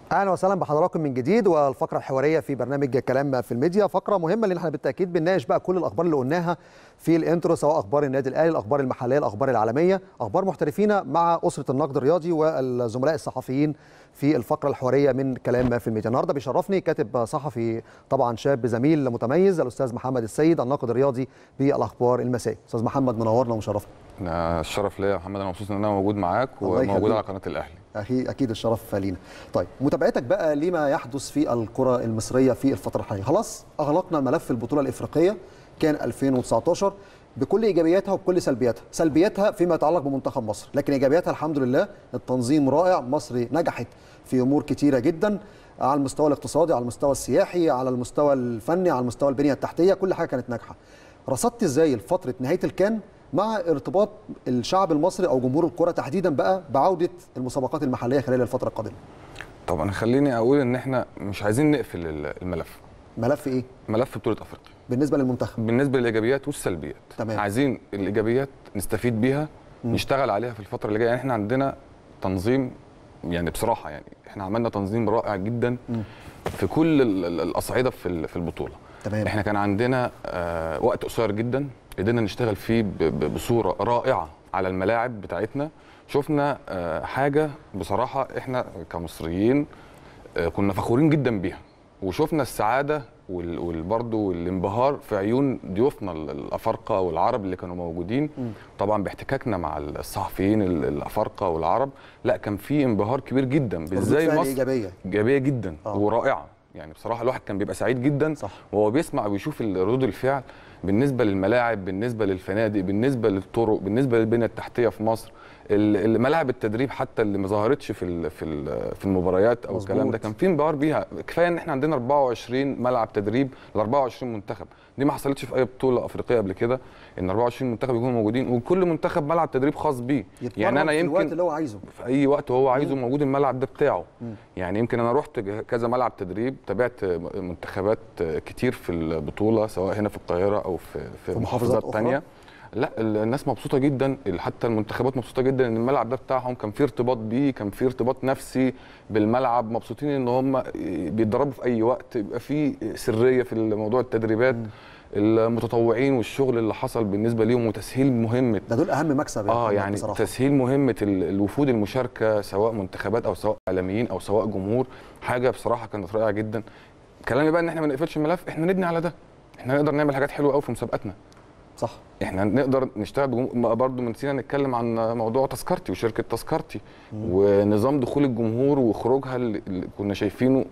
اهلا وسهلا بحضراتكم من جديد والفقره الحواريه في برنامج كلام في الميديا فقره مهمه لان احنا بالتاكيد بنناقش بقى كل الاخبار اللي قلناها في الانترو سواء اخبار النادي الاهلي الاخبار المحليه الاخبار العالميه اخبار محترفين مع اسره النقد الرياضي والزملاء الصحفيين في الفقره الحواريه من كلام في الميديا النهارده بيشرفني كاتب صحفي طبعا شاب زميل متميز الاستاذ محمد السيد الناقد الرياضي بالاخبار المسائي استاذ محمد منورنا ومشرفنا أنا الشرف ليا يا محمد انا مبسوط ان انا موجود معاك الله وموجود يخليك. على قناه الاهلي اكيد اكيد الشرف لينا طيب متابعتك بقى لما يحدث في الكره المصريه في الفتره الحاليه خلاص اغلقنا ملف البطوله الافريقيه كان 2019 بكل ايجابياتها وبكل سلبياتها سلبياتها فيما يتعلق بمنتخب مصر لكن ايجابياتها الحمد لله التنظيم رائع مصر نجحت في امور كتيره جدا على المستوى الاقتصادي على المستوى السياحي على المستوى الفني على المستوى البنيه التحتيه كل حاجه كانت ناجحه رصدت ازاي فتره نهايه الكان مع ارتباط الشعب المصري او جمهور الكره تحديدا بقى بعوده المسابقات المحليه خلال الفتره القادمه طبعا خليني اقول ان احنا مش عايزين نقفل ال- الملف ملف ايه ملف بطوله افريقيا بالنسبه للمنتخب بالنسبه للايجابيات والسلبيات تمام. عايزين الايجابيات نستفيد بيها نشتغل عليها في الفتره اللي جايه يعني احنا عندنا تنظيم يعني بصراحه يعني احنا عملنا تنظيم رائع جدا في كل ال- ال- الاصعده في ال- في البطوله تمام. احنا كان عندنا آه وقت قصير جدا قدرنا نشتغل فيه ب- ب- بصوره رائعه على الملاعب بتاعتنا شفنا آه حاجه بصراحه احنا كمصريين آه، كنا فخورين جدا بيها وشفنا السعاده وال- والبرضه والانبهار في عيون ضيوفنا ال- الافارقه والعرب اللي كانوا موجودين طبعا باحتكاكنا مع الصحفيين ال- الافارقه والعرب لا كان في انبهار كبير جدا بازاي فعل مصر إيجابية. ايجابيه جدا آه. ورائعه يعني بصراحه الواحد كان بيبقى سعيد جدا صح. وهو بيسمع ويشوف ال- ردود الفعل بالنسبه للملاعب بالنسبه للفنادق بالنسبه للطرق بالنسبه للبنيه التحتيه في مصر ال- ال- ملاعب التدريب حتى اللي ما ظهرتش في ال- في ال- في المباريات او الكلام مظبوط. ده كان في انبهار بيها كفايه ان احنا عندنا 24 ملعب تدريب ل 24 منتخب دي ما حصلتش في اي بطوله افريقيه قبل كده ان 24 منتخب يكونوا موجودين وكل منتخب ملعب تدريب خاص بيه يعني انا في الوقت يمكن اللي هو عايزه في اي وقت هو عايزه موجود الملعب ده بتاعه يعني يمكن انا رحت ج- كذا ملعب تدريب تابعت منتخبات كتير في البطوله سواء هنا في القاهره او في في, في محافظات محافظات أخرى؟ تانية لا ال- الناس مبسوطه جدا ال- حتى المنتخبات مبسوطه جدا ان الملعب ده بتاعهم كان في ارتباط بيه كان في ارتباط نفسي بالملعب مبسوطين ان هم بيتدربوا في اي وقت يبقى في سريه في موضوع التدريبات المتطوعين والشغل اللي حصل بالنسبه ليهم وتسهيل مهمه ده دول اهم مكسب يا اه محمد يعني بصراحة. تسهيل مهمه ال- الوفود المشاركه سواء منتخبات او سواء اعلاميين او سواء جمهور حاجه بصراحه كانت رائعه جدا كلامي بقى ان احنا ما نقفلش الملف احنا نبني على ده احنا نقدر نعمل حاجات حلوه قوي في مسابقاتنا صح احنا نقدر نشتغل بجم... برضه نسينا نتكلم عن موضوع تذكرتي وشركه تذكرتي ونظام دخول الجمهور وخروجها اللي اللي كنا شايفينه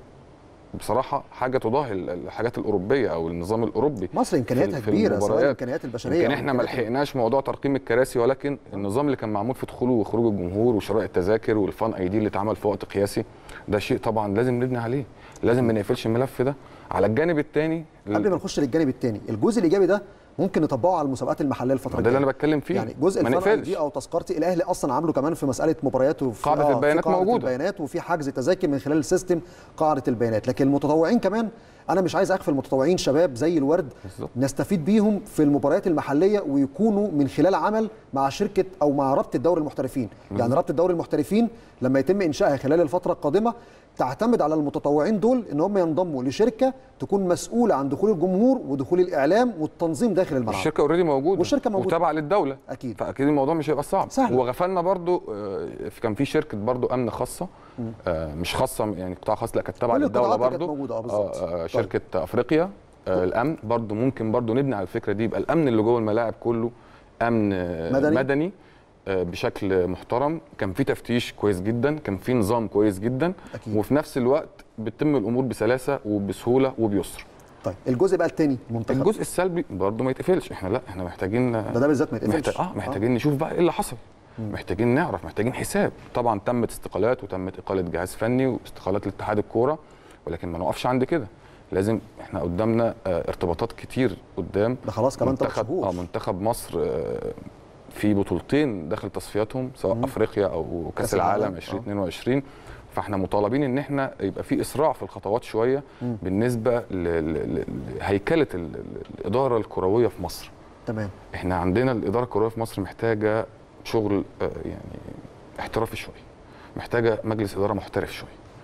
بصراحه حاجه تضاهي ال- الحاجات الاوروبيه او النظام الاوروبي مصر امكانياتها في- في كبيره سواء المباريات. الامكانيات البشريه يمكن أو احنا ما الإمكانيات لحقناش موضوع ترقيم الكراسي ولكن النظام اللي كان معمول في دخوله وخروج الجمهور وشراء التذاكر والفان اي دي اللي اتعمل في وقت قياسي ده شيء طبعا لازم نبني عليه لازم ما نقفلش الملف ده على الجانب الثاني قبل ما نخش للجانب الثاني الجزء الايجابي ده ممكن نطبقه على المسابقات المحليه الفتره ده اللي الجايه انا بتكلم فيه يعني جزء ما الفرق نقفلش دي او تذكرتي الاهلي اصلا عامله كمان في مساله مبارياته في قاعدة في البيانات قاعدة موجودة. البيانات وفي حجز تذاكر من خلال سيستم قاعده البيانات لكن المتطوعين كمان انا مش عايز اغفل المتطوعين شباب زي الورد بالظبط. نستفيد بيهم في المباريات المحليه ويكونوا من خلال عمل مع شركه او مع رابطه دوري المحترفين يعني رابطه دوري المحترفين لما يتم انشائها خلال الفتره القادمه تعتمد على المتطوعين دول ان هم ينضموا لشركه تكون مسؤوله عن دخول الجمهور ودخول الاعلام والتنظيم داخل الملعب الشركه اوريدي موجوده والشركة موجودة. وتابعه للدوله أكيد. فاكيد الموضوع مش هيبقى صعب سهل. وغفلنا برضو آه، كان في شركه برضو امن خاصه آه، مش خاصه يعني قطاع خاص لا كانت تابعه كل للدوله القطاعات كانت برضو موجودة، آه، بالظبط. آه، آه، طيب. شركه افريقيا آه، الامن برضو ممكن برضو نبني على الفكره دي يبقى الامن اللي جوه الملاعب كله امن آه، مدني. مدني آه، بشكل محترم كان في تفتيش كويس جدا كان في نظام كويس جدا أكيد. وفي نفس الوقت بتتم الامور بسلاسه وبسهوله وبيسر طيب الجزء بقى الثاني المنتخب الجزء السلبي برضه ما يتقفلش احنا لا احنا محتاجين ده ده بالذات ما يتقفلش محتاج اه محتاجين نشوف بقى ايه اللي حصل محتاجين نعرف محتاجين حساب طبعا تمت استقالات وتمت اقاله جهاز فني واستقالات لاتحاد الكوره ولكن ما نقفش عند كده لازم احنا قدامنا آه ارتباطات كتير قدام ده خلاص كمان ثلاث منتخب شهور اه منتخب مصر آه في بطولتين داخل تصفياتهم سواء مم. افريقيا او كاس كأس العالم العالم، آه. 2022 فاحنا مطالبين ان احنا يبقى في اسراع في الخطوات شويه مم. بالنسبه ل- ل- ل- لهيكله ال- ال- الاداره الكرويه في مصر تمام احنا عندنا الاداره الكرويه في مصر محتاجه شغل آه، يعني احترافي شويه محتاجه مجلس اداره محترف شويه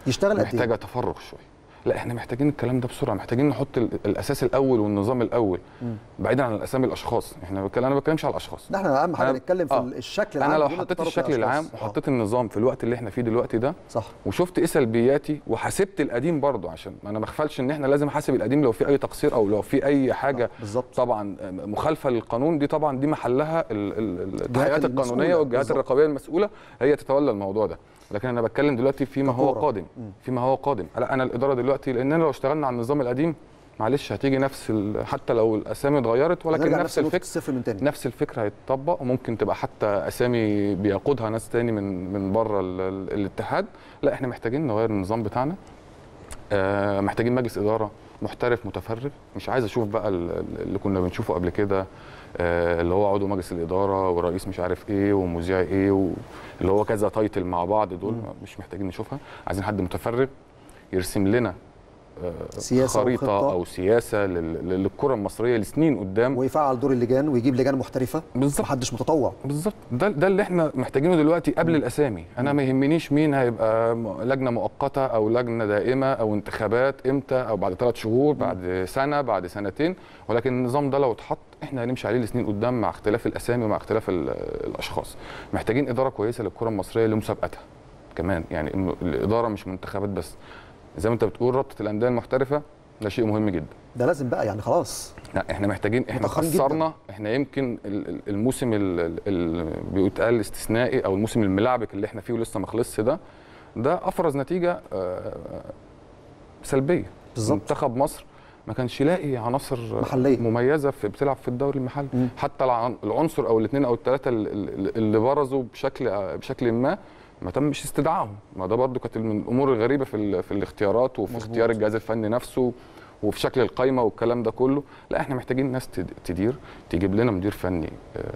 يشتغل قد ايه محتاجه تفرغ شويه لا احنا محتاجين الكلام ده بسرعه محتاجين نحط ال- الاساس الاول والنظام الاول بعيدا عن الاسامي الاشخاص احنا بتكلم انا ما بتكلمش على الاشخاص ده احنا اهم حاجه أنا- نتكلم في آه. الشكل العام انا لو بدون حطيت التطرق الشكل للأشخاص. العام آه. وحطيت النظام في الوقت اللي احنا فيه دلوقتي ده صح وشفت ايه سلبياتي وحاسبت القديم برضه عشان انا ما اغفلش ان احنا لازم احاسب القديم لو في اي تقصير او لو في اي حاجه بالظبط طبعا مخالفه للقانون دي طبعا دي محلها ال- ال- التحقيقات المسؤولة. القانونيه والجهات بالظبط. الرقابيه المسؤوله هي تتولى الموضوع ده لكن انا بتكلم دلوقتي فيما هو ككورة. قادم فيما هو قادم لا انا الاداره دلوقتي لاننا لو اشتغلنا على النظام القديم معلش هتيجي نفس ال- حتى لو الاسامي اتغيرت ولكن نرجع نفس نقطة الفكر الصفر من تاني نفس الفكره هيتطبق وممكن تبقى حتى اسامي بيقودها ناس تاني من من بره ال- ال- الاتحاد لا احنا محتاجين نغير النظام بتاعنا آه، محتاجين مجلس اداره محترف متفرغ مش عايز اشوف بقى ال- ال- اللي كنا بنشوفه قبل كده آه، اللي هو عضو مجلس الاداره ورئيس مش عارف ايه ومذيع ايه و- اللي هو كذا تايتل مع بعض دول مش محتاجين نشوفها عايزين حد متفرغ يرسم لنا آه، سياسة خريطه وخطة. او سياسه لل- للكره المصريه لسنين قدام ويفعل دور اللجان ويجيب لجان محترفه بالظبط. محدش متطوع بالظبط ده ده اللي احنا محتاجينه دلوقتي قبل الاسامي انا ما يهمنيش مين هيبقى م- لجنه مؤقته او لجنه دائمه او انتخابات امتى او بعد ثلاث شهور بعد سنه بعد سنتين ولكن النظام ده لو اتحط احنا هنمشي عليه لسنين قدام مع اختلاف الاسامي ومع اختلاف ال- الاشخاص محتاجين اداره كويسه للكره المصريه لمسابقتها كمان يعني إنه الاداره مش منتخبات بس زي ما انت بتقول رابطه الانديه المحترفه ده شيء مهم جدا ده لازم بقى يعني خلاص لا احنا محتاجين احنا متأخرين جداً. قصرنا احنا يمكن ال- ال- الموسم اللي بيتقال استثنائي او الموسم الملعبك اللي احنا فيه ولسه ما خلصش ده ده افرز نتيجه آه، سلبيه بالظبط. منتخب مصر ما كانش يلاقي عناصر محلية. مميزه في بتلعب في الدوري المحلي مم. حتى العن- العنصر او الاثنين او الثلاثه اللي برزوا بشكل بشكل ما ما تمش استدعائهم ما ده برضو كانت من الامور الغريبه في ال- في الاختيارات وفي مظبوط. اختيار الجهاز الفني نفسه وفي شكل القايمه والكلام ده كله لا احنا محتاجين ناس تد- تدير تجيب لنا مدير فني آه،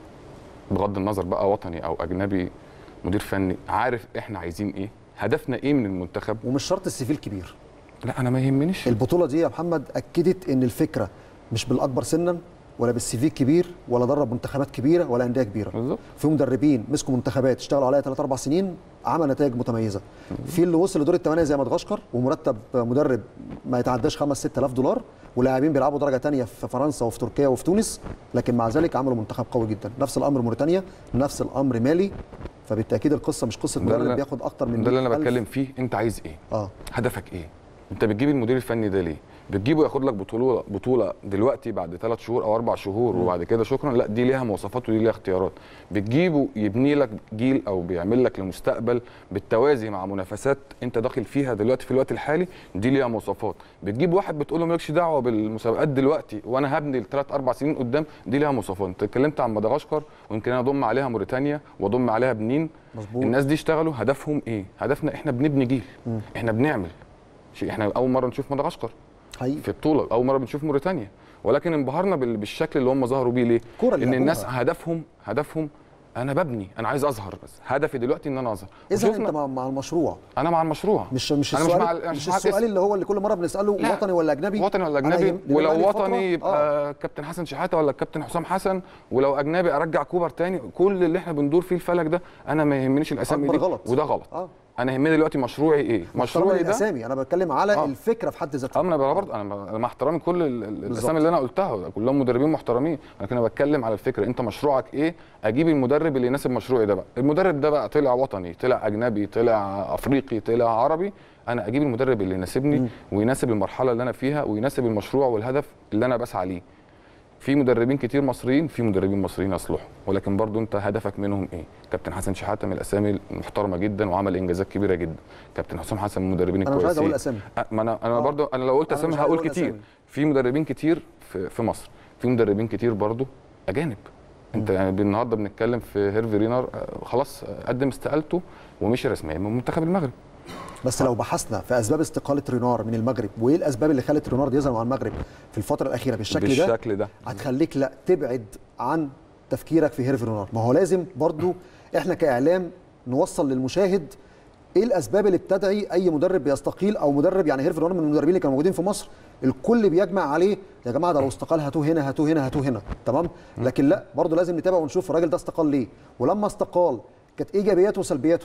بغض النظر بقى وطني او اجنبي مدير فني عارف احنا عايزين ايه هدفنا ايه من المنتخب ومش شرط السيفيل كبير لا انا ما يهمنيش البطوله دي يا محمد اكدت ان الفكره مش بالاكبر سنا ولا بالسي في كبير ولا درب منتخبات كبيره ولا انديه كبيره بالظبط في مدربين مسكوا منتخبات اشتغلوا عليها 3 4 سنين عمل نتائج متميزه في اللي وصل لدور الثمانيه زي مدغشقر ومرتب مدرب ما يتعداش 5 6000 دولار ولاعبين بيلعبوا درجه ثانيه في فرنسا وفي تركيا وفي تونس لكن مع ذلك عملوا منتخب قوي جدا نفس الامر موريتانيا نفس الامر مالي فبالتاكيد القصه مش قصه ده مدرب اللي- بياخد اكتر من ده اللي انا 100,000. بتكلم فيه انت عايز ايه اه هدفك ايه انت بتجيب المدير الفني ده ليه بتجيبه ياخد لك بطوله بطوله دلوقتي بعد ثلاث شهور او اربع شهور وبعد كده شكرا لا دي ليها مواصفات ودي ليها اختيارات بتجيبه يبني لك جيل او بيعمل لك لمستقبل بالتوازي مع منافسات انت داخل فيها دلوقتي في الوقت الحالي دي ليها مواصفات بتجيب واحد بتقول له مالكش دعوه بالمسابقات دلوقتي وانا هبني لثلاث اربع سنين قدام دي ليها مواصفات انت اتكلمت عن مدغشقر ويمكن انا اضم عليها موريتانيا واضم عليها بنين مظبوط الناس دي اشتغلوا هدفهم ايه هدفنا احنا بنبني جيل مم. احنا بنعمل شيء احنا اول مره نشوف مدغشقر حقيقي في بطوله اول مره بنشوف موريتانيا ولكن انبهرنا بال- بالشكل اللي هم ظهروا بيه ليه كرة اللي ان الناس لعبوها. هدفهم هدفهم انا ببني انا عايز اظهر بس هدفي دلوقتي ان انا اظهر اذا وشفنا- انت مع, مع المشروع انا مع المشروع مش مش أنا مش السؤال مع- مش, مش مع السؤال الاسم. اللي هو اللي كل مره بنساله لا. وطني ولا اجنبي وطني ولا أنا اجنبي يهم- لأن ولو بقالي فترة- وطني يبقى كابتن حسن شحاته ولا الكابتن حسام حسن ولو اجنبي ارجع كوبر تاني كل اللي احنا بندور فيه الفلك ده انا ما يهمنيش الاسامي أكبر دي غلط. وده غلط اه انا يهمني دلوقتي مشروعي ايه مشروعي مشروعي ده الاسامي انا بتكلم على آه. الفكره في حد ذاتها اه انا بقى برضه انا أنا مع احترامي كل ال- ال- بالظبط. الاسامي اللي انا قلتها كلهم مدربين محترمين لكن انا بتكلم على الفكره انت مشروعك ايه اجيب المدرب اللي يناسب مشروعي ده بقى المدرب ده بقى طلع وطني طلع اجنبي طلع افريقي طلع عربي انا اجيب المدرب اللي يناسبني ويناسب المرحله اللي انا فيها ويناسب المشروع والهدف اللي انا بسعى ليه في مدربين كتير مصريين في مدربين مصريين يصلحوا ولكن برضو انت هدفك منهم ايه كابتن حسن شحاته من الاسامي المحترمه جدا وعمل انجازات كبيره جدا كابتن حسام حسن من المدربين انا مش عايز اقول الكويسين اسامي أ- ما انا انا آه. برضو انا لو قلت أنا اسامي مش عايز هقول أقول كتير أسامي. في مدربين كتير في في مصر في مدربين كتير برضو اجانب انت يعني النهارده بنتكلم في هيرفي رينر آه، خلاص آه، قدم استقالته ومشي رسميا من منتخب المغرب بس لو بحثنا في اسباب استقاله رينار من المغرب وايه الاسباب اللي خلت رينار يظهر مع المغرب في الفتره الاخيره بالشكل, ده بالشكل ده هتخليك لا تبعد عن تفكيرك في هيرفي رينار ما هو لازم برضو احنا كاعلام نوصل للمشاهد ايه الاسباب اللي بتدعي اي مدرب بيستقيل او مدرب يعني هيرفي رينار من المدربين اللي كانوا موجودين في مصر الكل بيجمع عليه يا جماعه ده لو استقال هاتوه هنا هاتوه هنا هاتوه هنا تمام لكن لا برضو لازم نتابع ونشوف الراجل ده استقال ليه ولما استقال كانت ايجابياته وسلبياته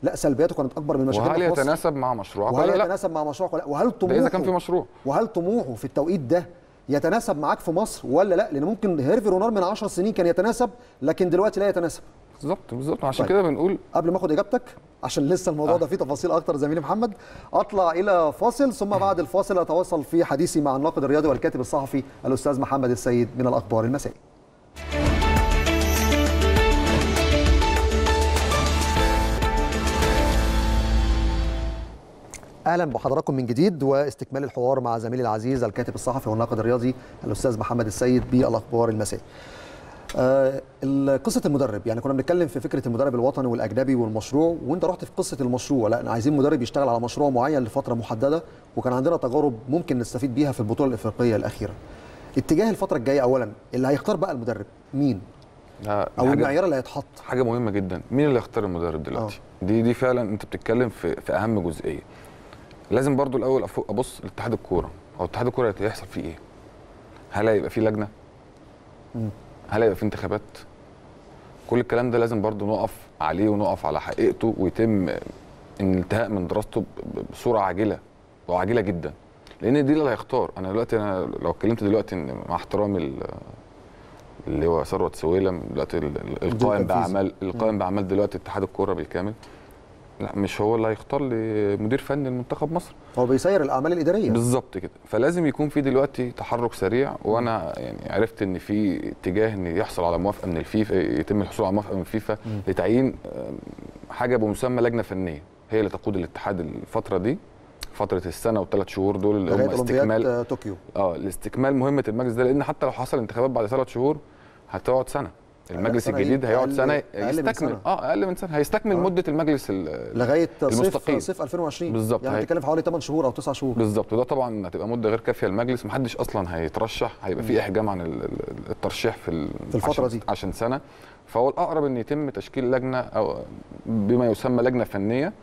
لا سلبياته كانت اكبر من مشاكلنا وهل في مصر يتناسب مع مشروعك وهل ولا لا يتناسب مع مشروعك ولا لا؟ وهل ده طموحه اذا كان في مشروع وهل طموحه في التوقيت ده يتناسب معاك في مصر ولا لا لان ممكن هيرفي رونار من 10 سنين كان يتناسب لكن دلوقتي لا يتناسب بالظبط بالظبط عشان طيب. كده بنقول قبل ما اخد اجابتك عشان لسه الموضوع آه. ده فيه تفاصيل اكتر زميلي محمد اطلع الى فاصل ثم بعد الفاصل اتواصل في حديثي مع الناقد الرياضي والكاتب الصحفي الاستاذ محمد السيد من الاخبار المسائي اهلا بحضراتكم من جديد واستكمال الحوار مع زميلي العزيز الكاتب الصحفي والناقد الرياضي الاستاذ محمد السيد بالاخبار المسائي آه، ال- قصه المدرب يعني كنا بنتكلم في فكره المدرب الوطني والاجنبي والمشروع وانت رحت في قصه المشروع لا عايزين مدرب يشتغل على مشروع معين لفتره محدده وكان عندنا تجارب ممكن نستفيد بيها في البطوله الافريقيه الاخيره اتجاه الفتره الجايه اولا اللي هيختار بقى المدرب مين ده او حاجة- المعيار اللي هيتحط حاجه مهمه جدا مين اللي يختار المدرب دلوقتي دي دي فعلا انت بتتكلم في في اهم جزئيه لازم برضو الاول أفو- ابص لاتحاد الكوره هو اتحاد الكوره هيحصل فيه ايه هل هيبقى فيه لجنه مم. هل هيبقى فيه انتخابات كل الكلام ده لازم برضو نقف عليه ونقف على حقيقته ويتم الانتهاء من دراسته ب- ب- بصوره عاجله وعاجله جدا لان دي اللي هيختار انا دلوقتي انا لو اتكلمت دلوقتي ان مع احترامي ال- اللي هو ثروت سويلم دلوقتي ال- ال- القائم التنفيذي. باعمال القائم باعمال دلوقتي اتحاد الكوره بالكامل لا مش هو اللي هيختار لي مدير فني لمنتخب مصر هو بيسير الاعمال الاداريه بالظبط كده فلازم يكون في دلوقتي تحرك سريع وانا يعني عرفت ان في اتجاه ان يحصل على موافقه من الفيفا يتم الحصول على موافقه من الفيفا لتعيين آم، حاجه بمسمى لجنه فنيه هي اللي تقود الاتحاد الفتره دي فتره السنه والثلاث شهور دول اللي لغايه هم اولمبياد استكمال آه، طوكيو اه لاستكمال مهمه المجلس ده لان حتى لو حصل انتخابات بعد ثلاث شهور هتقعد سنه المجلس سنة إيه؟ الجديد هيقعد أقل- سنه أقل من يستكمل سنة. اه اقل من سنه هيستكمل آه. مده المجلس ال- لغايه صيف المستقيل. صيف 2020 بالظبط. يعني هي- بتتكلم في حوالي 8 شهور او 9 شهور بالظبط وده طبعا هتبقى مده غير كافيه للمجلس محدش اصلا هيترشح هيبقى في احجام عن ال- ال- الترشيح في ال- في الفترة عشان دي. عشان سنه فهو الاقرب ان يتم تشكيل لجنه او بما يسمى لجنه فنيه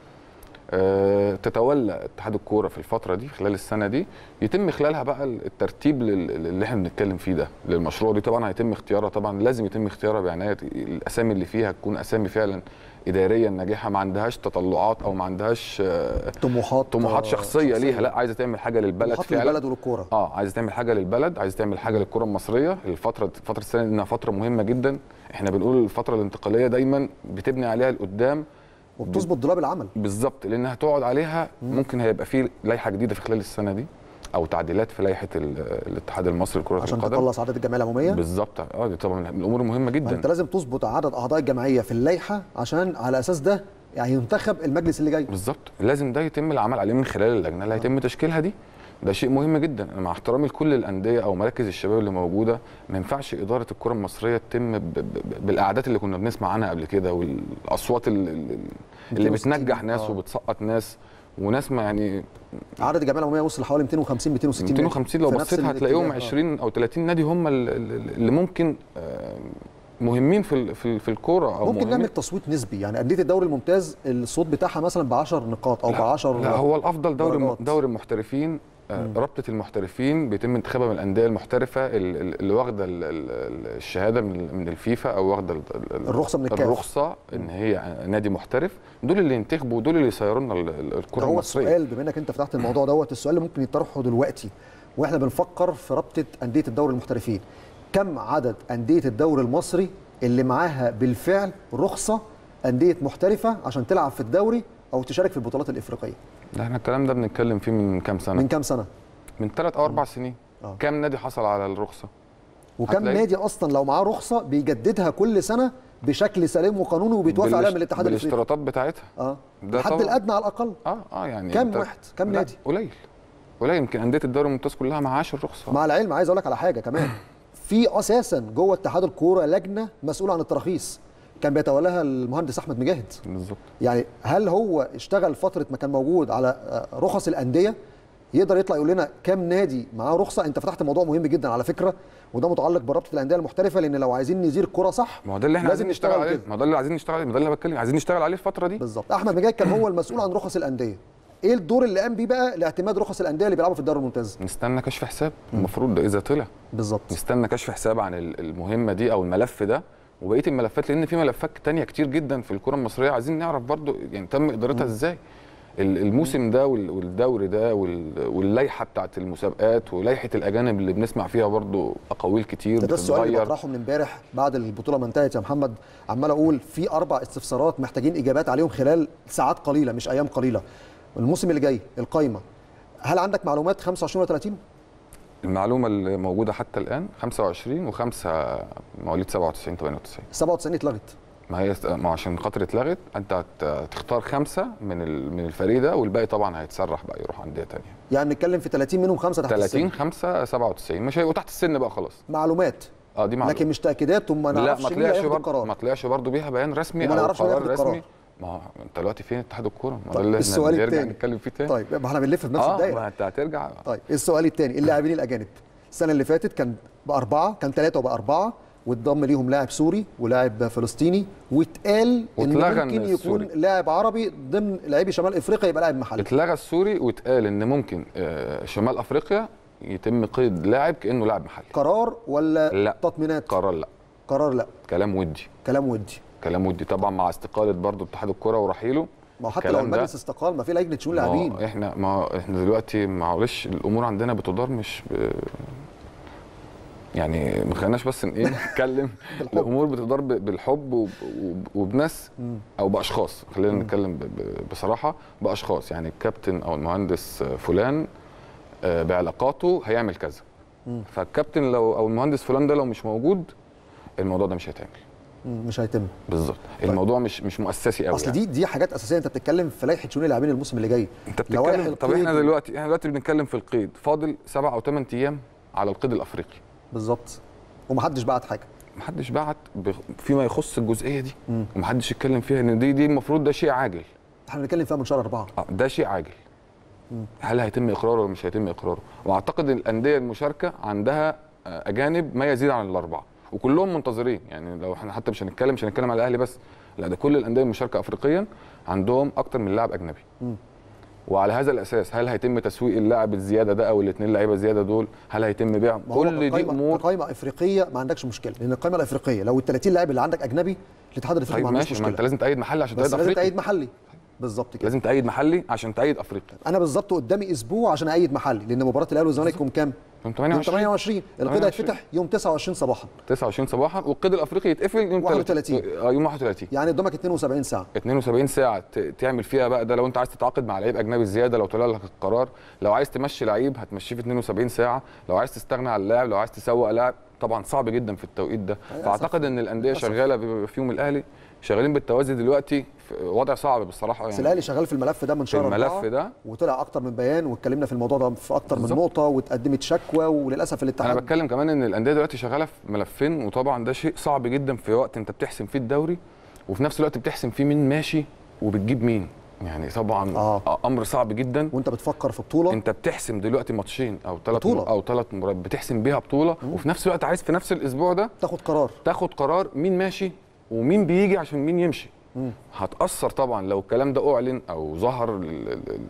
آه، تتولى اتحاد الكوره في الفتره دي خلال السنه دي يتم خلالها بقى الترتيب لل- اللي احنا بنتكلم فيه ده للمشروع دي طبعا هيتم اختيارها طبعا لازم يتم اختيارها بعنايه الاسامي اللي فيها تكون اسامي فعلا اداريا ناجحه ما عندهاش تطلعات او ما عندهاش آه، طموحات طموحات آه، شخصيه ليها لا عايزه تعمل حاجه للبلد طموحات فعلا للبلد وللكوره اه عايزه تعمل حاجه للبلد عايزه تعمل حاجه للكره المصريه الفتره فتره السنه دي انها فتره مهمه جدا احنا بنقول الفتره الانتقاليه دايما بتبني عليها لقدام وبتظبط دولاب العمل بالظبط لانها هتقعد عليها ممكن هيبقى في لائحه جديده في خلال السنه دي او تعديلات في لائحه ال- الاتحاد المصري لكره عشان القدم تخلص عدد الجمعيه العموميه بالظبط اه دي طبعا من الامور المهمه فانت جدا لازم تظبط عدد اعضاء الجمعيه في اللائحه عشان على اساس ده يعني ينتخب المجلس اللي جاي بالظبط لازم ده يتم العمل عليه من خلال اللجنه اللي هيتم تشكيلها دي ده شيء مهم جدا أنا مع احترامي لكل الانديه او مراكز الشباب اللي موجوده ما ينفعش اداره الكره المصريه تتم ب- ب- بالاعداد اللي كنا بنسمع عنها قبل كده والاصوات ال- ال- اللي 260 بتنجح ناس آه. وبتسقط ناس وناس ما يعني عدد الجمعيه العموميه وصل لحوالي 250 260 نادي. 250 لو في نفس بصيت هتلاقيهم الاتجاه. 20 او 30 نادي هم ال- ال- اللي ممكن آه، مهمين في ال- في ال- في الكوره او ممكن مهمين نعمل تصويت نسبي يعني انديه الدوري الممتاز الصوت بتاعها مثلا ب 10 نقاط او ب 10 لا هو الافضل دوري درجات. دوري المحترفين آه، رابطه المحترفين بيتم انتخابها من الانديه المحترفه ال- ال- اللي واخده ال- ال- الشهاده من من الفيفا او واخده ال- ال- الرخصة من الكاف. الرخصه ان هي نادي محترف دول اللي ينتخبوا دول اللي يسيروا لنا ال- ال- ده الكره هو المصريه السؤال بما انك انت فتحت الموضوع دوت السؤال اللي ممكن يطرحه دلوقتي واحنا بنفكر في رابطه انديه الدوري المحترفين كم عدد انديه الدوري المصري اللي معاها بالفعل رخصه انديه محترفه عشان تلعب في الدوري او تشارك في البطولات الافريقيه ده احنا الكلام ده بنتكلم فيه من كام سنه من كام سنه من ثلاث او اربع سنين آه. كام نادي حصل على الرخصه وكم هتلاقي- نادي اصلا لو معاه رخصه بيجددها كل سنه بشكل سليم وقانوني وبيتوافق عليها من الاتحاد الافريقي بالاشتراطات بتاعتها اه ده الحد طبعاً. الادنى على الاقل اه اه يعني كم أنت- واحد؟ كم لا، نادي؟ قليل قليل يمكن انديه الدوري الممتاز كلها معهاش الرخصه مع العلم عايز اقول لك على حاجه كمان في اساسا جوه اتحاد الكوره لجنه مسؤوله عن التراخيص كان بيتولاها المهندس احمد مجاهد بالظبط يعني هل هو اشتغل فتره ما كان موجود على آه، رخص الانديه يقدر يطلع يقول لنا كام نادي معاه رخصه انت فتحت موضوع مهم جدا على فكره وده متعلق برابطه الانديه المحترفه لان لو عايزين ندير الكوره صح ما هو ده اللي احنا لازم عايزين نشتغل نشتغل عليه كده. ما هو ده اللي عايزين نشتغل عليه ما ده اللي بتكلم عايزين نشتغل عليه الفتره دي بالظبط احمد مجاهد كان هو المسؤول عن رخص الانديه ايه الدور اللي قام بيه بقى لاعتماد رخص الانديه اللي بيلعبوا في الدوري الممتاز نستنى كشف حساب المفروض ده اذا طلع بالظبط نستنى كشف حساب عن ال- المهمه دي او الملف ده وبقيه الملفات لان في ملفات تانية كتير جدا في الكره المصريه عايزين نعرف برضو يعني تم ادارتها ازاي ال- الموسم ده وال- والدوري ده وال- واللائحه بتاعت المسابقات ولائحه الاجانب اللي بنسمع فيها برضو اقاويل كتير ده, ده السؤال اللي بتتغير بطرحه من امبارح بعد البطوله ما انتهت يا محمد عمال اقول في اربع استفسارات محتاجين اجابات عليهم خلال ساعات قليله مش ايام قليله الموسم اللي جاي القايمه هل عندك معلومات 25 و 30 المعلومه اللي موجوده حتى الان 25 وخمسه مواليد 97 98 97 اتلغت ما هي ما عشان خاطر اتلغت انت هت- هتختار خمسه من ال- من الفريق ده والباقي طبعا هيتسرح بقى يروح انديه ثانيه يعني بنتكلم في 30 منهم خمسه تحت 30 السن 5 97 مش هيبقوا تحت السن بقى خلاص معلومات اه دي معلومه لكن مش تاكيدات وما لا نعرفش ما مين اللي طلعش هياخد برضه القرار ما طلعش برضه بيها بيان رسمي وما او نعرفش مين قرار هياخد القرار. رسمي ما هو انت دلوقتي فين اتحاد الكوره ما طيب، ده اللي احنا السؤال نرجع التاني. نتكلم فيه تاني طيب يبقى احنا بنلف في نفس اه الدايره ما انت هترجع طيب السؤال الثاني اللاعبين الاجانب السنه اللي فاتت كان باربعه كان ثلاثه وبقى اربعه واتضم ليهم لاعب سوري ولاعب فلسطيني واتقال ان واتلغى ممكن إن يكون السوري. لاعب عربي ضمن لاعبي شمال افريقيا يبقى لاعب محلي اتلغى السوري واتقال ان ممكن آه، شمال افريقيا يتم قيد لاعب كانه لاعب محلي قرار ولا لا. تطمينات قرار لا قرار لا كلام ودي كلام ودي كلام ودي طبعا مع استقاله برضه اتحاد الكوره ورحيله ما هو حتى لو الكلام ده- المجلس استقال ما في لجنه شؤون ما هو لاعبين احنا ما هو احنا دلوقتي معلش الامور عندنا بتدار مش ب... يعني ما خليناش بس ن- ايه نتكلم الامور بتدار ب- بالحب وب- وب- وبناس او باشخاص خلينا نتكلم ب- ب- بصراحه باشخاص يعني الكابتن او المهندس فلان آه، بعلاقاته هيعمل كذا فالكابتن لو او المهندس فلان ده لو مش موجود الموضوع ده مش هيتعمل مم، مش هيتم بالظبط الموضوع مش مش مؤسسي قوي اصل دي دي حاجات اساسيه انت بتتكلم في لائحه شؤون اللاعبين الموسم اللي جاي انت لوائح بتتكلم طب القيد احنا دلوقتي احنا دلوقتي بنتكلم في القيد فاضل سبع او ثمان ايام على القيد الافريقي بالظبط ومحدش بعت حاجه محدش بعت بخ- فيما يخص الجزئيه دي ومحدش يتكلم فيها ان دي دي المفروض ده شيء عاجل احنا بنتكلم فيها من شهر اربعه اه ده شيء عاجل هل هيتم اقراره ولا مش هيتم اقراره واعتقد ان الانديه المشاركه عندها آه، اجانب ما يزيد عن الاربعه وكلهم منتظرين يعني لو احنا حتى مش هنتكلم مش هنتكلم على الاهلي بس لا ده كل الانديه المشاركه افريقيا عندهم اكتر من لاعب اجنبي وعلى هذا الاساس هل هيتم تسويق اللاعب الزياده ده او الاثنين لعيبه الزياده دول هل هيتم بيعهم ما هو كل دي كقائمة- امور كقائمه افريقيه ما عندكش مشكله لان القائمه الافريقيه لو ال 30 لاعب اللي عندك اجنبي الاتحاد الافريقي طيب ما عندوش ماشي ما انت مشكله لازم تأيد محلي عشان بس تأيد لازم افريقيا تأيد محلي بالظبط كده لازم تأيد محلي عشان تأيد افريقيا انا بالظبط قدامي اسبوع عشان اأيد محلي لان مباراه الاهلي والزمالك يوم كام؟ يوم يوم 28 28 القيد 28. هيتفتح يوم 29 صباحا 29 صباحا والقيد الافريقي يتقفل يوم 31. 30 اه يوم 31 يعني قدامك 72 ساعه 72 ساعة ت- تعمل فيها بقى ده لو انت عايز تتعاقد مع لعيب اجنبي زيادة لو طلع لك القرار لو عايز تمشي لعيب هتمشيه في 72 ساعة لو عايز تستغنى عن اللاعب لو عايز تسوق لاعب طبعا صعب جدا في التوقيت ده للأسف. فاعتقد ان الانديه للأسف. شغاله بما فيهم الاهلي شغالين بالتوازي دلوقتي في وضع صعب بصراحه بس يعني الاهلي شغال في الملف ده من في شهر الملف أربعة، ده وطلع اكتر من بيان واتكلمنا في الموضوع ده في اكتر من بالظبط. نقطه واتقدمت شكوى وللاسف انا الاتحاد بتكلم كمان ان الانديه دلوقتي شغاله في ملفين وطبعا ده شيء صعب جدا في وقت انت بتحسم فيه الدوري وفي نفس الوقت بتحسم فيه مين ماشي وبتجيب مين يعني طبعا آه. امر صعب جدا وانت بتفكر في بطوله انت بتحسم دلوقتي ماتشين او ثلاث بطولة. او ثلاث مباريات بتحسم بيها بطوله وفي نفس الوقت عايز في نفس الاسبوع ده تاخد قرار تاخد قرار مين ماشي ومين بيجي عشان مين يمشي هتاثر طبعا لو الكلام ده اعلن او ظهر لل- لل-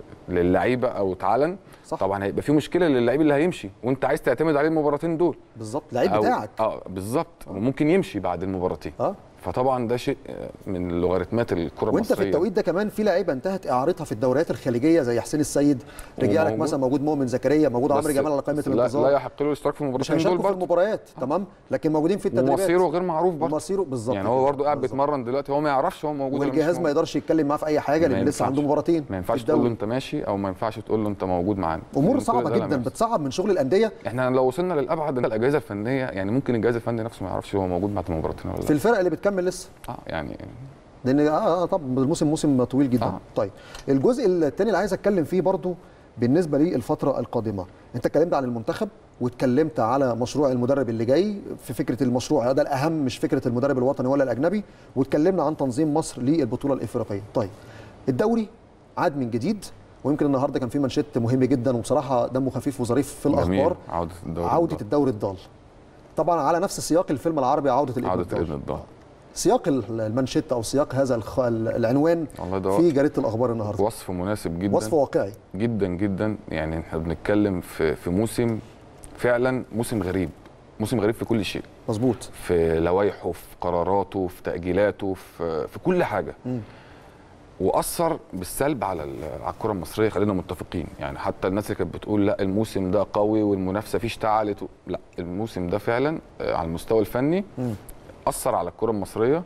للعيبه او اتعلن صح. طبعا هيبقى في مشكله للعيب اللي هيمشي وانت عايز تعتمد عليه المباراتين دول بالظبط اللعيب أو- بتاعك اه بالظبط وممكن يمشي بعد المباراتين اه فطبعا ده شيء آه، من لوغاريتمات الكره وانت المصريه في التوقيت ده كمان في لعيبه انتهت اعارتها في الدوريات الخليجيه زي حسين السيد رجع لك وموجود. مثلا موجود مؤمن زكريا موجود بس- عمرو جمال على قائمه بس لا, الانتظار لا يحق له الاشتراك في مش المباراتين دول هيشاركوا في برضه المباريات تمام لكن موجودين في التدريبات ومصيره غير معروف برضه ومصيره بالظبط يعني هو كده. برضه قاعد بالظبط. بيتمرن دلوقتي هو ما يعرفش هو موجود ولا مش والجهاز ما موجود. يقدرش يتكلم معاه في اي حاجه ما لان لسه عنده ينفعش. مباراتين ما ينفعش في تقول له الدوري. انت ماشي او ما ينفعش تقول له انت موجود معانا امور لأن كل صعبه ده لا جدا يحصل. بتصعب من شغل الانديه احنا لو وصلنا للابعد إن الاجهزه الفنيه يعني ممكن الجهاز الفني نفسه ما يعرفش هو موجود بعد المباراتين ولا في لا الفرق اللي بتكمل لسه اه يعني لان اه, آه طب الموسم موسم طويل جدا آه. طيب الجزء الثاني اللي عايز اتكلم فيه برضو بالنسبه للفتره القادمه انت اتكلمت عن المنتخب واتكلمت على مشروع المدرب اللي جاي في فكره المشروع ده الاهم مش فكره المدرب الوطني ولا الاجنبي واتكلمنا عن تنظيم مصر للبطوله الافريقيه طيب الدوري عاد من جديد ويمكن النهارده كان في منشط مهم جدا وبصراحه دمه خفيف وظريف في جميل. الاخبار عوده الدوري عوده الضال. الدوري الضال طبعا على نفس سياق الفيلم العربي عوده الابن عوده الضال الابن الضال سياق المانشيت او سياق هذا الخ... العنوان والله ده في جريده الاخبار النهارده وصف مناسب جدا وصف واقعي جدا جدا يعني احنا بنتكلم في في موسم فعلا موسم غريب موسم غريب في كل شيء مظبوط في لوائحه في قراراته في تاجيلاته في في كل حاجه مم. واثر بالسلب على ال- على الكره المصريه خلينا متفقين يعني حتى الناس اللي كانت بتقول لا الموسم ده قوي والمنافسه فيه اشتعلت و- لا الموسم ده فعلا آه، على المستوى الفني مم. اثر على الكره المصريه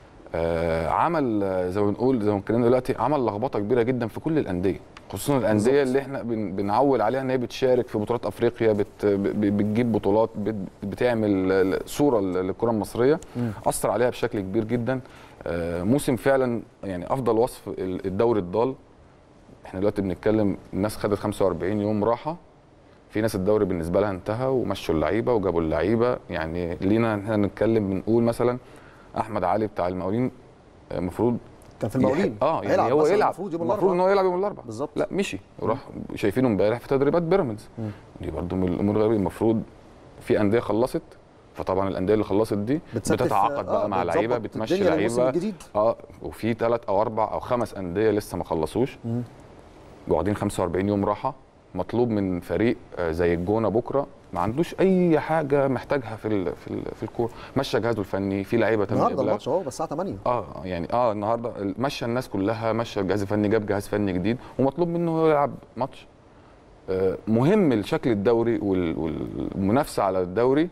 آه، عمل آه، زي ما بنقول زي ما اتكلمنا دلوقتي عمل لخبطه كبيره جدا في كل الانديه خصوصا الانديه بالظبط. اللي احنا بن- بنعول عليها ان هي بتشارك في بطولات افريقيا بت ب- بتجيب بطولات بت- بتعمل آه، صوره للكره المصريه مم. اثر عليها بشكل كبير جدا آه، موسم فعلا يعني افضل وصف ال- الدوري الضال احنا دلوقتي بنتكلم الناس خدت 45 يوم راحه في ناس الدوري بالنسبه لها انتهى ومشوا اللعيبه وجابوا اللعيبه يعني لينا ان احنا نتكلم بنقول مثلا احمد علي بتاع المقاولين المفروض كان في المقاولين اه يعني هيلعب هو مثلاً يلعب المفروض يوم المفروض ان الاربعاء هو يلعب يوم الاربعاء بالظبط لا مشي وراح شايفينه امبارح في تدريبات بيراميدز مم. دي برضو من الامور الغريبه المفروض في انديه خلصت فطبعا الانديه اللي خلصت دي بتستف- بتتعاقد آه، بقى مع بتظبط لعيبه بتمشي الدنيا للموسم لعيبه الجديد اه وفي ثلاث او اربع او خمس انديه لسه ما خلصوش مم. واخدين 45 يوم راحه مطلوب من فريق آه، زي الجونه بكره ما عندوش اي حاجه محتاجها في ال في ال في الكوره مشى جهازه الفني في لعيبه تم النهارده إبلاغ. الماتش اهو بس الساعه 8 اه يعني اه النهارده مشى الناس كلها مشى الجهاز الفني جاب جهاز فني جديد ومطلوب منه هو يلعب ماتش آه مهم لشكل الدوري وال- والمنافسه على الدوري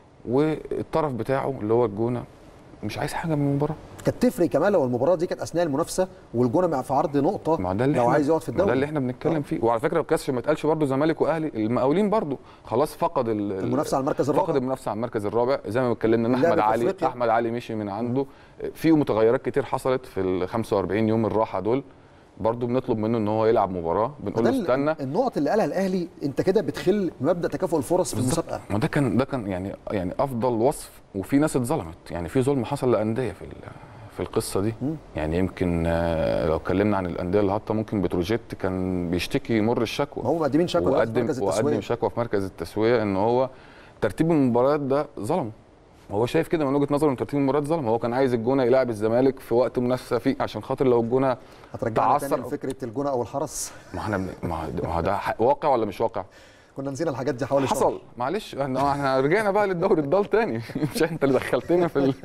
والطرف بتاعه اللي هو الجونه مش عايز حاجه من المباراه كانت تفرق كمان لو المباراه دي كانت اثناء المنافسه والجونه مع- في عرض نقطه ما ده اللي لو احنا عايز يقعد في ما ده الدوري اللي احنا بنتكلم فيه وعلى فكره الكاس عشان ما يتقالش برضه زمالك واهلي المقاولين برضه خلاص فقد ال- ال- المنافسه على المركز فقد الرابع المنافسه على المركز الرابع زي ما اتكلمنا ان اللعب احمد في علي أفريقيا. احمد علي مشي من عنده في متغيرات كتير حصلت في ال 45 يوم الراحه دول برضه بنطلب منه ان هو يلعب مباراه بنقول فده له ال- استنى النقط اللي قالها الاهلي انت كده بتخل مبدا تكافؤ الفرص في المسابقه ما ده كان ده كان يعني يعني افضل وصف وفي ناس اتظلمت يعني في ظلم حصل لانديه في ال- في القصه دي مم. يعني يمكن آه، لو اتكلمنا عن الانديه اللي حتى ممكن بتروجيت كان بيشتكي مر الشكوى ما هم مقدمين شكوى دلوقتي في وقدم مركز وقدم التسويه شكوى في مركز التسويه ان هو ترتيب المباريات ده ظلمه هو شايف كده من وجهه نظره ان ترتيب المباريات ظلم هو كان عايز الجونه يلاعب الزمالك في وقت منافسه فيه عشان خاطر لو الجونه هترجعنا تاني تعثر لفكره الجونه او الحرس ما احنا بن- ما هو- ما هو ده ح- واقع ولا مش واقع؟ كنا نسينا الحاجات دي حوالي شهر. حصل معلش احنا احنا رجعنا بقى للدوري الضال تاني مش انت اللي دخلتنا في ال...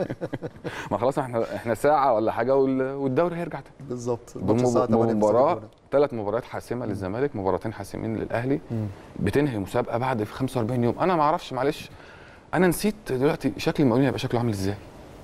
ما خلاص احنا احنا ساعه ولا حاجه وال- والدوري هيرجع تاني بالظبط الماتش الساعة 8 في بمباراه الجونة. ثلاث مباريات حاسمه للزمالك مباراتين حاسمين للاهلي مم. بتنهي مسابقه بعد في 45 يوم انا ما اعرفش معلش انا نسيت دلوقتي شكل المقاولين هيبقى شكله عامل ازاي